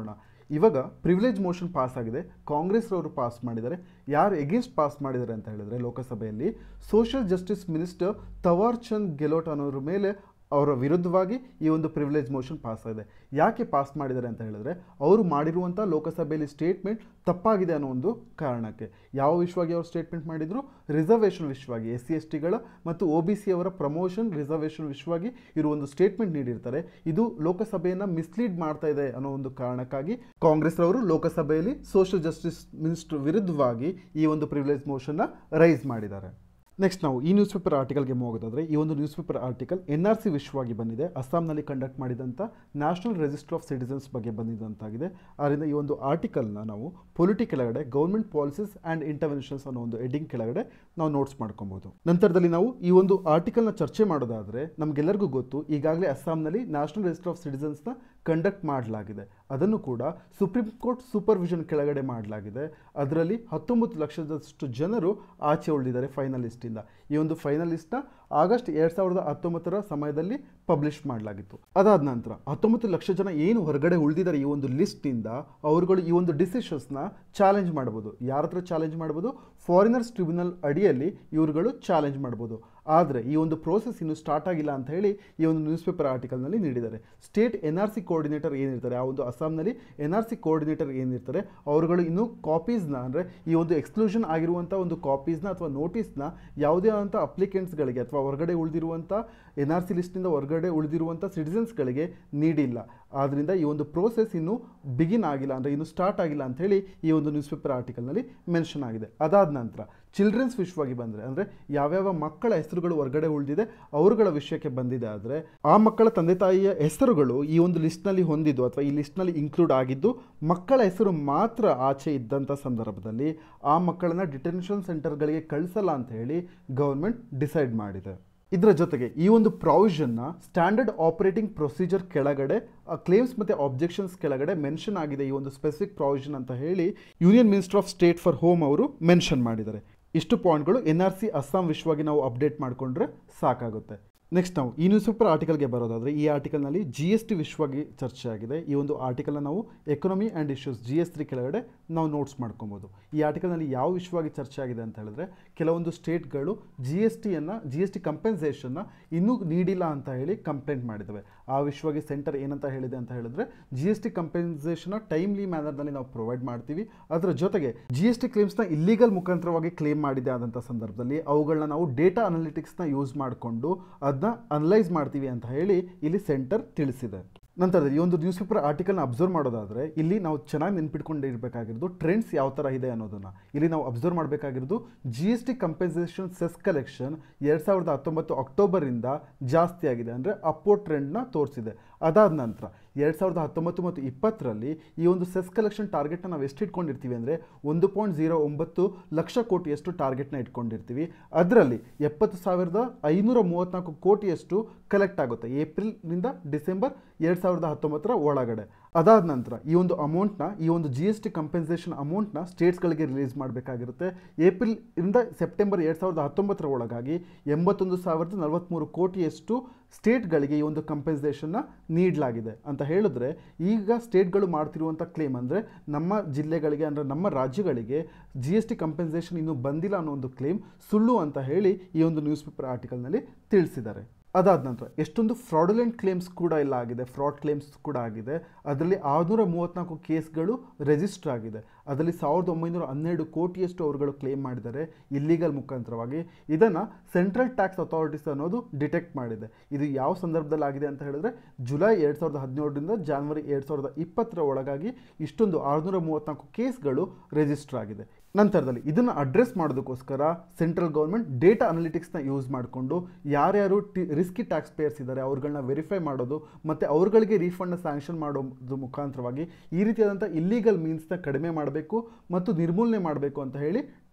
Speaker 1: ಇವಾಗ ಪ್ರಿವಿಲೇಜ್ ಮೋಷನ್ ಪಾಸ್ ಆಗಿದೆ ಕಾಂಗ್ರೆಸ್ ಅವರು ಪಾಸ್ ಮಾಡಿದ್ದಾರೆ ಯಾರು ಎಗೇನ್ಸ್ಟ್ ಪಾಸ್ ಮಾಡಿದ್ದಾರೆ ಅಂತ ಹೇಳಿದ್ರೆ ಲೋಕಸಭೆಯಲ್ಲಿ social justice minister Thawar Chand Gehlot ಅನ್ನೋರ ಮೇಲೆ ಅವರ ವಿರುದ್ಧವಾಗಿ ಈ ಒಂದು ಪ್ರಿವಿಲೇಜ್ ಮೋಷನ್ ಪಾಸ್ ಆಗಿದೆ ಯಾಕೆ ಪಾಸ್ ಮಾಡಿದ್ದಾರೆ ಅಂತ ಹೇಳಿದ್ರೆ ಅವರು ಮಾಡಿರುವಂಥ ಲೋಕಸಭೆಯಲ್ಲಿ ಸ್ಟೇಟ್ಮೆಂಟ್ ತಪ್ಪಾಗಿದೆ ಅನ್ನೋ ಒಂದು ಕಾರಣಕ್ಕೆ ಯಾವ ವಿಷಯವಾಗಿ ಅವರು ಸ್ಟೇಟ್ಮೆಂಟ್ ಮಾಡಿದ್ರು ರಿಸರ್ವೇಷನ್ ವಿಷಯವಾಗಿ ಎಸ್ ಸಿ ಎಸ್ ಟಿಗಳ ಮತ್ತು ಒ ಬಿ ಸಿ ಅವರ ಪ್ರಮೋಷನ್ ರಿಸರ್ವೇಷನ್ ವಿಷಯವಾಗಿ ಇರುವ ಒಂದು ಸ್ಟೇಟ್ಮೆಂಟ್ ನೀಡಿರ್ತಾರೆ ಇದು ಲೋಕಸಭೆಯನ್ನು ಮಿಸ್ಲೀಡ್ ಮಾಡ್ತಾ ಇದೆ ಅನ್ನೋ ಒಂದು ಕಾರಣಕ್ಕಾಗಿ ಕಾಂಗ್ರೆಸ್ ಅವರು ಲೋಕಸಭೆಯಲ್ಲಿ ಸೋಷಿಯಲ್ ಜಸ್ಟಿಸ್ ಮಿನಿಸ್ಟರ್ ವಿರುದ್ಧವಾಗಿ ಈ ಒಂದು ಪ್ರಿವಿಲೇಜ್ ಮೋಷನ್ನ ರೈಸ್ ಮಾಡಿದ್ದಾರೆ ನೆಕ್ಸ್ಟ್ ನಾವು ಈ ನ್ಯೂಸ್ ಪೇಪರ್ ಆರ್ಟಿಕಲ್ಗೆ ಹೋಗೋದಾದರೆ ಈ ಒಂದು news paper article N R C ವಿಷಯವಾಗಿ ಬಂದಿದೆ ಅಸ್ಸಾಂನಲ್ಲಿ ಕಂಡಕ್ಟ್ ಮಾಡಿದಂಥ ನ್ಯಾಷನಲ್ ರಿಜಿಸ್ಟರ್ ಆಫ್ ಸಿಟಿಸನ್ಸ್ ಬಗ್ಗೆ ಬಂದಿದ್ದಂತಾಗಿದೆ ಆದ್ದರಿಂದ ಈ ಒಂದು ಆರ್ಟಿಕಲ್ನ ನಾವು ಪೊಲಿಟಿ ಕೆಳಗಡೆ ಗೌರ್ಮೆಂಟ್ ಪಾಲಿಸೀಸ್ ಆ್ಯಂಡ್ ಇಂಟರ್ವೆನ್ಷನ್ಸ್ ಅನ್ನೋ ಒಂದು ಎಡಿಂಗ್ ಕೆಳಗಡೆ ನಾವು ನೋಟ್ಸ್ ಮಾಡ್ಕೊಬೋದು ನಂತರದಲ್ಲಿ ನಾವು ಈ ಒಂದು ಆರ್ಟಿಕಲ್ನ ಚರ್ಚೆ ಮಾಡೋದಾದರೆ ನಮಗೆಲ್ಲರಿಗೂ ಗೊತ್ತು ಈಗಾಗಲೇ ಅಸ್ಸಾಂನಲ್ಲಿ ನ್ಯಾಷನಲ್ ರಿಜಿಸ್ಟರ್ ಆಫ್ ಸಿಟಿಸನ್ಸ್ನ ಕಂಡಕ್ಟ್ ಮಾಡಲಾಗಿದೆ ಅದನ್ನು ಕೂಡ ಸುಪ್ರೀಂ ಕೋರ್ಟ್ ಸೂಪರ್ವಿಷನ್ ಕೆಳಗಡೆ ಮಾಡಲಾಗಿದೆ ಅದರಲ್ಲಿ ಹತ್ತೊಂಬತ್ತು ಲಕ್ಷದಷ್ಟು ಜನರು ಆಚೆ ಉಳಿದಿದ್ದಾರೆ ಫೈನಲಿಸ್ಟಿಂದ ಈ ಒಂದು ಫೈನಲಿಸ್ಟ್ನ ಆಗಸ್ಟ್ ಎರಡು ಸಾವಿರದ ಹತ್ತೊಂಬತ್ತರ ಸಮಯದಲ್ಲಿ ಪಬ್ಲಿಷ್ ಮಾಡಲಾಗಿತ್ತು ಅದಾದ ನಂತರ ಹತ್ತೊಂಬತ್ತು ಲಕ್ಷ ಜನ ಏನು ಹೊರಗಡೆ ಉಳಿದಿದ್ದಾರೆ ಈ ಒಂದು ಲಿಸ್ಟ್ನಿಂದ ಅವರುಗಳು ಈ ಒಂದು ಡಿಸಿಷನ್ಸ್ನ ಚಾಲೆಂಜ್ ಮಾಡ್ಬೋದು ಯಾರ ಹತ್ರ ಚಾಲೆಂಜ್ ಮಾಡ್ಬೋದು ಫಾರಿನರ್ಸ್ ಟ್ರಿಬ್ಯುನಲ್ ಅಡಿಯಲ್ಲಿ ಇವರುಗಳು ಚಾಲೆಂಜ್ ಮಾಡ್ಬೋದು ಆದರೆ ಈ ಒಂದು ಪ್ರೋಸೆಸ್ ಇನ್ನೂ ಸ್ಟಾರ್ಟ್ ಆಗಿಲ್ಲ ಅಂತ ಹೇಳಿ ಈ ಒಂದು ನ್ಯೂಸ್ ಪೇಪರ್ ಆರ್ಟಿಕಲ್ನಲ್ಲಿ ನೀಡಿದ್ದಾರೆ state N R C coordinator ಏನಿರ್ತಾರೆ ಆ ಒಂದು ಅಸ್ಸಾಂನಲ್ಲಿ ಎನ್ ಆರ್ ಸಿ ಕೋಆರ್ಡಿನೇಟರ್ ಏನಿರ್ತಾರೆ ಅವರುಗಳು ಇನ್ನೂ ಕಾಪೀಸ್ನ ಅಂದರೆ ಈ ಒಂದು ಎಕ್ಸ್ಕ್ಲೂಷನ್ ಆಗಿರುವಂಥ ಒಂದು ಕಾಪೀಸ್ನ ಅಥವಾ ನೋಟಿಸ್ನ ಯಾವುದೇ ಆದಂಥ ಅಪ್ಲಿಕೆಂಟ್ಸ್ಗಳಿಗೆ ಅಥವಾ ಹೊರಗಡೆ ಉಳಿದಿರುವಂಥ ಎನ್ ಆರ್ ಸಿ ಲಿಸ್ಟ್ನಿಂದ ಹೊರಗಡೆ ಉಳಿದಿರುವಂಥ ಸಿಟಿಸನ್ಸ್ಗಳಿಗೆ ನೀಡಿಲ್ಲ ಆದ್ದರಿಂದ ಈ ಒಂದು ಪ್ರೋಸೆಸ್ ಇನ್ನೂ ಬಿಗಿನ್ ಆಗಿಲ್ಲ ಅಂದರೆ ಇನ್ನೂ ಸ್ಟಾರ್ಟ್ ಆಗಿಲ್ಲ ಅಂತ ಹೇಳಿ ಈ ಒಂದು ನ್ಯೂಸ್ ಪೇಪರ್ ಆರ್ಟಿಕಲ್ನಲ್ಲಿ ಮೆನ್ಷನ್ ಆಗಿದೆ ಅದಾದ ನಂತರ ಚಿಲ್ಡ್ರನ್ಸ್ ವಿಷಯವಾಗಿ ಬಂದರೆ ಅಂದರೆ ಯಾವ್ಯಾವ ಮಕ್ಕಳ ಹೆಸರುಗಳು ಹೊರಗಡೆ ಉಳಿದಿದೆ ಅವರುಗಳ ವಿಷಯಕ್ಕೆ ಬಂದಿದೆ ಆದರೆ ಆ ಮಕ್ಕಳ ತಂದೆ ತಾಯಿಯ ಹೆಸರುಗಳು ಈ ಒಂದು ಲಿಸ್ಟ್ನಲ್ಲಿ ಹೊಂದಿದ್ದು ಅಥವಾ ಈ ಲಿಸ್ಟ್ನಲ್ಲಿ ಇನ್ಕ್ಲೂಡ್ ಆಗಿದ್ದು ಮಕ್ಕಳ ಹೆಸರು ಮಾತ್ರ ಆಚೆ ಇದ್ದಂಥ ಸಂದರ್ಭದಲ್ಲಿ ಆ ಮಕ್ಕಳನ್ನ ಡಿಟೆನ್ಷನ್ ಸೆಂಟರ್ಗಳಿಗೆ ಕಳಿಸಲ್ಲ ಅಂತ ಹೇಳಿ ಗೌರ್ಮೆಂಟ್ ಡಿಸೈಡ್ ಮಾಡಿದೆ ಇದರ ಜೊತೆಗೆ ಈ ಒಂದು ಪ್ರಾವಿಷನ್ನ ಸ್ಟ್ಯಾಂಡರ್ಡ್ ಆಪರೇಟಿಂಗ್ ಪ್ರೊಸೀಜರ್ ಕೆಳಗಡೆ ಕ್ಲೇಮ್ಸ್ ಮತ್ತು ಆಬ್ಜೆಕ್ಷನ್ಸ್ ಕೆಳಗಡೆ ಮೆನ್ಷನ್ ಆಗಿದೆ ಈ ಒಂದು ಸ್ಪೆಸಿಫಿಕ್ ಪ್ರಾವಿಷನ್ ಅಂತ ಹೇಳಿ union minister of state for home ಅವರು ಮೆನ್ಷನ್ ಮಾಡಿದ್ದಾರೆ ಇಷ್ಟು ಪಾಯಿಂಟ್ಗಳು ಎನ್ ಆರ್ ಸಿ ಅಸ್ಸಾಂ ವಿಷಯವಾಗಿ ನಾವು ಅಪ್ಡೇಟ್ ಮಾಡಿಕೊಂಡ್ರೆ ಸಾಕಾಗುತ್ತೆ ನೆಕ್ಸ್ಟ್ ನಾವು ಈ ನ್ಯೂಸ್ ಪೇಪರ್ ಆರ್ಟಿಕಲ್ಗೆ ಬರೋದಾದರೆ ಈ ಆರ್ಟಿಕಲ್ನಲ್ಲಿ ಜಿ ಎಸ್ ಟಿ ವಿಷಯವಾಗಿ ಚರ್ಚೆ ಆಗಿದೆ ಈ ಒಂದು ಆರ್ಟಿಕಲ್ನ ನಾವು economy and issues G S T ಕೆಳಗಡೆ ನಾವು ನೋಟ್ಸ್ ಮಾಡ್ಕೊಬೋದು ಈ ಆರ್ಟಿಕಲ್ನಲ್ಲಿ ಯಾವ ವಿಷಯವಾಗಿ ಚರ್ಚೆ ಆಗಿದೆ ಅಂತ ಹೇಳಿದ್ರೆ ಕೆಲವೊಂದು ಸ್ಟೇಟ್ಗಳು ಜಿ ಎಸ್ ಟಿಯನ್ನು ಜಿ ಎಸ್ ಟಿ ಕಂಪೆನ್ಸೇಷನ್ನ ಇನ್ನೂ ನೀಡಿಲ್ಲ ಅಂತ ಹೇಳಿ ಕಂಪ್ಲೇಂಟ್ ಮಾಡಿದ್ದಾವೆ ಆ ವಿಷಯವಾಗಿ ಸೆಂಟರ್ ಏನಂತ ಹೇಳಿದೆ ಅಂತ ಹೇಳಿದ್ರೆ ಜಿ ಎಸ್ ಟಿ ಕಂಪೆನ್ಸೇಷನ್ನ ಟೈಮ್ಲಿ ಮ್ಯಾನರ್ನಲ್ಲಿ ನಾವು ಪ್ರೊವೈಡ್ ಮಾಡ್ತೀವಿ ಅದರ ಜೊತೆಗೆ ಜಿ ಎಸ್ ಟಿ ಕ್ಲೇಮ್ಸ್ನ ಇಲ್ಲಿಗಲ್ ಮುಖಾಂತರವಾಗಿ ಕ್ಲೇಮ್ ಮಾಡಿದೆ ಆದಂಥ ಸಂದರ್ಭದಲ್ಲಿ ಅವುಗಳನ್ನ ನಾವು ಡೇಟಾ ಅನಾಲಿಟಿಕ್ಸ್ನ ಯೂಸ್ ಮಾಡಿಕೊಂಡು ಅದನ್ನ ಅನಲೈಸ್ ಮಾಡ್ತೀವಿ ಅಂತ ಹೇಳಿ ಇಲ್ಲಿ ಸೆಂಟರ್ ತಿಳಿಸಿದೆ ನಂತರ ಈ ಒಂದು ನ್ಯೂಸ್ ಪೇಪರ್ ಆರ್ಟಿಕಲ್ನ ಅಬ್ಸರ್ವ್ ಮಾಡೋದಾದರೆ ಇಲ್ಲಿ ನಾವು ಚೆನ್ನಾಗಿ ನೆನ್ಪಿಟ್ಕೊಂಡಿರಬೇಕಾಗಿರೋದು ಟ್ರೆಂಡ್ಸ್ ಯಾವ ಥರ ಇದೆ ಅನ್ನೋದನ್ನು ಇಲ್ಲಿ ನಾವು ಅಬ್ಸರ್ವ್ ಮಾಡಬೇಕಾಗಿರೋದು G S T compensation cess collection ಎರಡು ಸಾವಿರದ ಹತ್ತೊಂಬತ್ತು ಅಕ್ಟೋಬರಿಂದ ಜಾಸ್ತಿ ಆಗಿದೆ ಅಂದರೆ ಅಪ್ಪೋ ಟ್ರೆಂಡ್ನ ತೋರಿಸಿದೆ ಅದಾದ ನಂತರ ಎರಡು ಸಾವಿರದ ಹತ್ತೊಂಬತ್ತು ಮತ್ತು ಇಪ್ಪತ್ತರಲ್ಲಿ ಈ ಒಂದು ಸೆಸ್ ಕಲೆಕ್ಷನ್ ಟಾರ್ಗೆಟ್ನ ನಾವು ಎಷ್ಟು ಇಟ್ಕೊಂಡಿರ್ತೀವಿ ಅಂದರೆ ಒಂದು ಪಾಯಿಂಟ್ ಜೀರೋ ಒಂಬತ್ತು ಲಕ್ಷ ಕೋಟಿಯಷ್ಟು ಟಾರ್ಗೆಟ್ನ ಇಟ್ಕೊಂಡಿರ್ತೀವಿ ಅದರಲ್ಲಿ ಎಪ್ಪತ್ತು ಸಾವಿರದ ಐನೂರ ಮೂವತ್ತ್ನಾಲ್ಕು ಕೋಟಿಯಷ್ಟು ಕಲೆಕ್ಟ್ ಆಗುತ್ತೆ ಏಪ್ರಿಲ್ನಿಂದ ಡಿಸೆಂಬರ್ ಎರಡು ಸಾವಿರದ ಹತ್ತೊಂಬತ್ತರ ಒಳಗಡೆ ಅದಾದ ನಂತರ ಈ ಒಂದು ಅಮೌಂಟ್ನ ಈ ಒಂದು ಜಿ ಎಸ್ ಟಿ ಕಂಪೆನ್ಸೇಷನ್ ಅಮೌಂಟ್ನ ಸ್ಟೇಟ್ಸ್ಗಳಿಗೆ ರಿಲೀಸ್ ಮಾಡಬೇಕಾಗಿರುತ್ತೆ ಏಪ್ರಿಲ್ ಇಂದ ಸೆಪ್ಟೆಂಬರ್ ಎರಡು ಸಾವಿರದ ಹತ್ತೊಂಬತ್ತರ ಒಳಗಾಗಿ ಎಂಬತ್ತೊಂದು ಸಾವಿರದ ನಲವತ್ತ್ಮೂರು ಕೋಟಿಯಷ್ಟು ಸ್ಟೇಟ್ಗಳಿಗೆ ಈ ಒಂದು ಕಂಪೆನ್ಸೇಷನ್ನ ನೀಡಲಾಗಿದೆ ಅಂತ ಹೇಳಿದ್ರೆ ಈಗ ಸ್ಟೇಟ್ಗಳು ಮಾಡ್ತಿರುವಂಥ ಕ್ಲೇಮ್ ಅಂದರೆ ನಮ್ಮ ಜಿಲ್ಲೆಗಳಿಗೆ ಅಂದರೆ ನಮ್ಮ ರಾಜ್ಯಗಳಿಗೆ ಜಿ ಎಸ್ ಟಿ ಕಂಪೆನ್ಸೇಷನ್ ಇನ್ನೂ ಬಂದಿಲ್ಲ ಅನ್ನೋ ಒಂದು ಕ್ಲೇಮ್ ಸುಳ್ಳು ಅಂತ ಹೇಳಿ ಈ ಒಂದು ನ್ಯೂಸ್ ಪೇಪರ್ ಆರ್ಟಿಕಲ್ನಲ್ಲಿ ತಿಳಿಸಿದ್ದಾರೆ ಅದಾದ ನಂತರ ಎಷ್ಟೊಂದು ಫ್ರಾಡುಲೆಂಟ್ ಕ್ಲೇಮ್ಸ್ ಕೂಡ ಇಲ್ಲ ಆಗಿದೆ ಫ್ರಾಡ್ ಕ್ಲೇಮ್ಸ್ ಕೂಡ ಆಗಿದೆ ಅದರಲ್ಲಿ ಆರುನೂರ ಮೂವತ್ತ್ನಾಲ್ಕು ಕೇಸ್ಗಳು ರಿಜಿಸ್ಟರ್ ಆಗಿದೆ ಅದರಲ್ಲಿ ಸಾವಿರದ ಒಂಬೈನೂರ ಹನ್ನೆರಡು ಕೋಟಿಯಷ್ಟು ಅವರುಗಳು ಕ್ಲೇಮ್ ಮಾಡಿದ್ದಾರೆ ಇಲ್ಲಿಗಲ್ ಮುಖಾಂತರವಾಗಿ ಇದನ್ನು ಸೆಂಟ್ರಲ್ ಟ್ಯಾಕ್ಸ್ ಅಥಾರಿಟೀಸ್ ಅನ್ನೋದು ಡಿಟೆಕ್ಟ್ ಮಾಡಿದೆ ಇದು ಯಾವ ಸಂದರ್ಭದಲ್ಲಿ ಆಗಿದೆ ಅಂತ ಹೇಳಿದ್ರೆ ಜುಲೈ ಎರಡು ಸಾವಿರದ ಹದಿನೇಳರಿಂದ ಜಾನ್ವರಿ ಎರಡು ಸಾವಿರದ ಇಪ್ಪತ್ತರ ಒಳಗಾಗಿ ಇಷ್ಟೊಂದು ಆರುನೂರ ಮೂವತ್ತ್ನಾಲ್ಕು ಕೇಸ್ಗಳು ರಿಜಿಸ್ಟರ್ ಆಗಿದೆ ನಂತರದಲ್ಲಿ ಇದನ್ನು ಅಡ್ರೆಸ್ ಮಾಡೋದಕ್ಕೋಸ್ಕರ ಸೆಂಟ್ರಲ್ ಗೌರ್ಮೆಂಟ್ ಡೇಟಾ ಅನಾಲಿಟಿಕ್ಸ್ನ ಯೂಸ್ ಮಾಡಿಕೊಂಡು ಯಾರ್ಯಾರು ಟಿ ರಿಸ್ಕಿ ಟ್ಯಾಕ್ಸ್ ಪೇಯರ್ಸ್ ಇದ್ದಾರೆ ಅವ್ರುಗಳನ್ನ ವೆರಿಫೈ ಮಾಡೋದು ಮತ್ತು ಅವ್ರುಗಳಿಗೆ ರೀಫಂಡ್ನ ಸ್ಯಾಂಕ್ಷನ್ ಮಾಡೋದು ಮುಖಾಂತರವಾಗಿ ಈ ರೀತಿಯಾದಂಥ ಇಲ್ಲೀಗಲ್ ಮೀನ್ಸ್ನ ಕಡಿಮೆ ಮಾಡಬೇಕು ಮತ್ತು ನಿರ್ಮೂಲನೆ ಮಾಡಬೇಕು ಅಂತ ಹೇಳಿ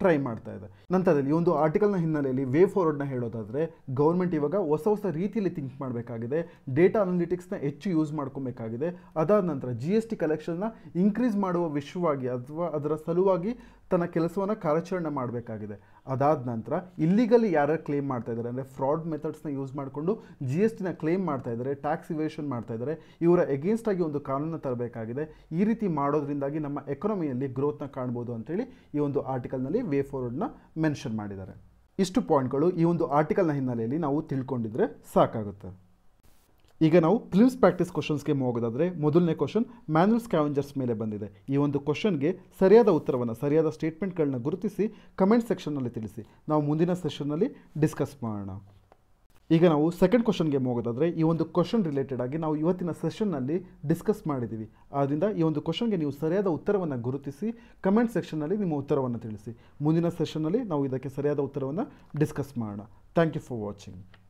Speaker 1: ಟ್ರೈ ಮಾಡ್ತಾ ಇದೆ ನಂತರದಲ್ಲಿ ಈ ಒಂದು ಆರ್ಟಿಕಲ್ನ ಹಿನ್ನೆಲೆಯಲ್ಲಿ ವೇ ಫಾರ್ವರ್ಡ್ನ ಹೇಳೋದಾದರೆ ಗೌರ್ಮೆಂಟ್ ಇವಾಗ ಹೊಸ ಹೊಸ ರೀತಿಯಲ್ಲಿ ಥಿಂಕ್ ಮಾಡಬೇಕಾಗಿದೆ ಡೇಟಾ ಅನಾಲಿಟಿಕ್ಸ್ನ ಹೆಚ್ಚು ಯೂಸ್ ಮಾಡ್ಕೊಬೇಕಾಗಿದೆ ಅದಾದ ನಂತರ ಜಿ ಎಸ್ ಟಿ ಕಲೆಕ್ಷನ್ನ ಇನ್ಕ್ರೀಸ್ ಮಾಡುವ ವಿಷಯವಾಗಿ ಅಥವಾ ಅದರ ಸಲುವಾಗಿ ತನ್ನ ಕೆಲಸವನ್ನು ಕಾರ್ಯಾಚರಣೆ ಮಾಡಬೇಕಾಗಿದೆ ಅದಾದ ನಂತರ ಇಲ್ಲಿಗಲಿ ಯಾರ್ಯಾರು ಕ್ಲೇಮ್ ಮಾಡ್ತಾ ಇದ್ದಾರೆ ಅಂದರೆ ಫ್ರಾಡ್ ಮೆಥಡ್ಸ್ನ ಯೂಸ್ ಮಾಡಿಕೊಂಡು ಜಿ ಎಸ್ ಟಿನ ಕ್ಲೇಮ್ ಮಾಡ್ತಾ ಇದ್ದಾರೆ ಟ್ಯಾಕ್ಸ್ ಇವೇಷನ್ ಮಾಡ್ತಾ ಇದ್ದಾರೆ ಇವರ ಎಗೇನ್ಸ್ಟ್ ಆಗಿ ಒಂದು ಕಾನೂನು ತರಬೇಕಾಗಿದೆ ಈ ರೀತಿ ಮಾಡೋದ್ರಿಂದಾಗಿ ನಮ್ಮ ಎಕಾನಮಿಯಲ್ಲಿ ಗ್ರೋತ್ನ ಕಾಣ್ಬೋದು ಅಂತೇಳಿ ಈ ಒಂದು ಆರ್ಟಿಕಲ್ನಲ್ಲಿ ವೇ ಫಾರ್ವರ್ಡ್ನ ಮೆನ್ಷನ್ ಮಾಡಿದ್ದಾರೆ ಇಷ್ಟು ಪಾಯಿಂಟ್ಗಳು ಈ ಒಂದು ಆರ್ಟಿಕಲ್ನ ಹಿನ್ನೆಲೆಯಲ್ಲಿ ನಾವು ತಿಳ್ಕೊಂಡಿದ್ರೆ ಸಾಕಾಗುತ್ತೆ ಈಗ ನಾವು ಪ್ರಿಲಿಮ್ಸ್ ಪ್ರಾಕ್ಟೀಸ್ ಕ್ವಶನ್ಸ್ಗೆ ಹೋಗೋದಾದರೆ ಮೊದಲನೇ ಕ್ವಶನ್ ಮ್ಯಾನ್ಯಲ್ ಸ್ಕ್ಯಾವೆಂಜರ್ಸ್ ಮೇಲೆ ಬಂದಿದೆ ಈ ಒಂದು ಕ್ವಶನ್ಗೆ ಸರಿಯಾದ ಉತ್ತರವನ್ನು ಸರಿಯಾದ ಸ್ಟೇಟ್ಮೆಂಟ್ಗಳನ್ನ ಗುರುತಿಸಿ ಕಮೆಂಟ್ ಸೆಕ್ಷನ್ನಲ್ಲಿ ತಿಳಿಸಿ ನಾವು ಮುಂದಿನ ಸೆಷನ್ನಲ್ಲಿ ಡಿಸ್ಕಸ್ ಮಾಡೋಣ ಈಗ ನಾವು ಸೆಕೆಂಡ್ ಕ್ವಶನ್ಗೆ ಹೋಗೋದಾದರೆ ಈ ಒಂದು ಕ್ವಶನ್ ರಿಲೇಟೆಡ್ ಆಗಿ ನಾವು ಇವತ್ತಿನ ಸೆಷನ್ನಲ್ಲಿ ಡಿಸ್ಕಸ್ ಮಾಡಿದ್ದೀವಿ ಆದ್ದರಿಂದ ಈ ಒಂದು ಕ್ವಶನ್ಗೆ ನೀವು ಸರಿಯಾದ ಉತ್ತರವನ್ನು ಗುರುತಿಸಿ ಕಮೆಂಟ್ ಸೆಕ್ಷನ್ನಲ್ಲಿ ನಿಮ್ಮ ಉತ್ತರವನ್ನು ತಿಳಿಸಿ ಮುಂದಿನ ಸೆಷನ್ನಲ್ಲಿ ನಾವು ಇದಕ್ಕೆ ಸರಿಯಾದ ಉತ್ತರವನ್ನು ಡಿಸ್ಕಸ್ ಮಾಡೋಣ ಥ್ಯಾಂಕ್ ಯು ಫಾರ್ ವಾಚಿಂಗ್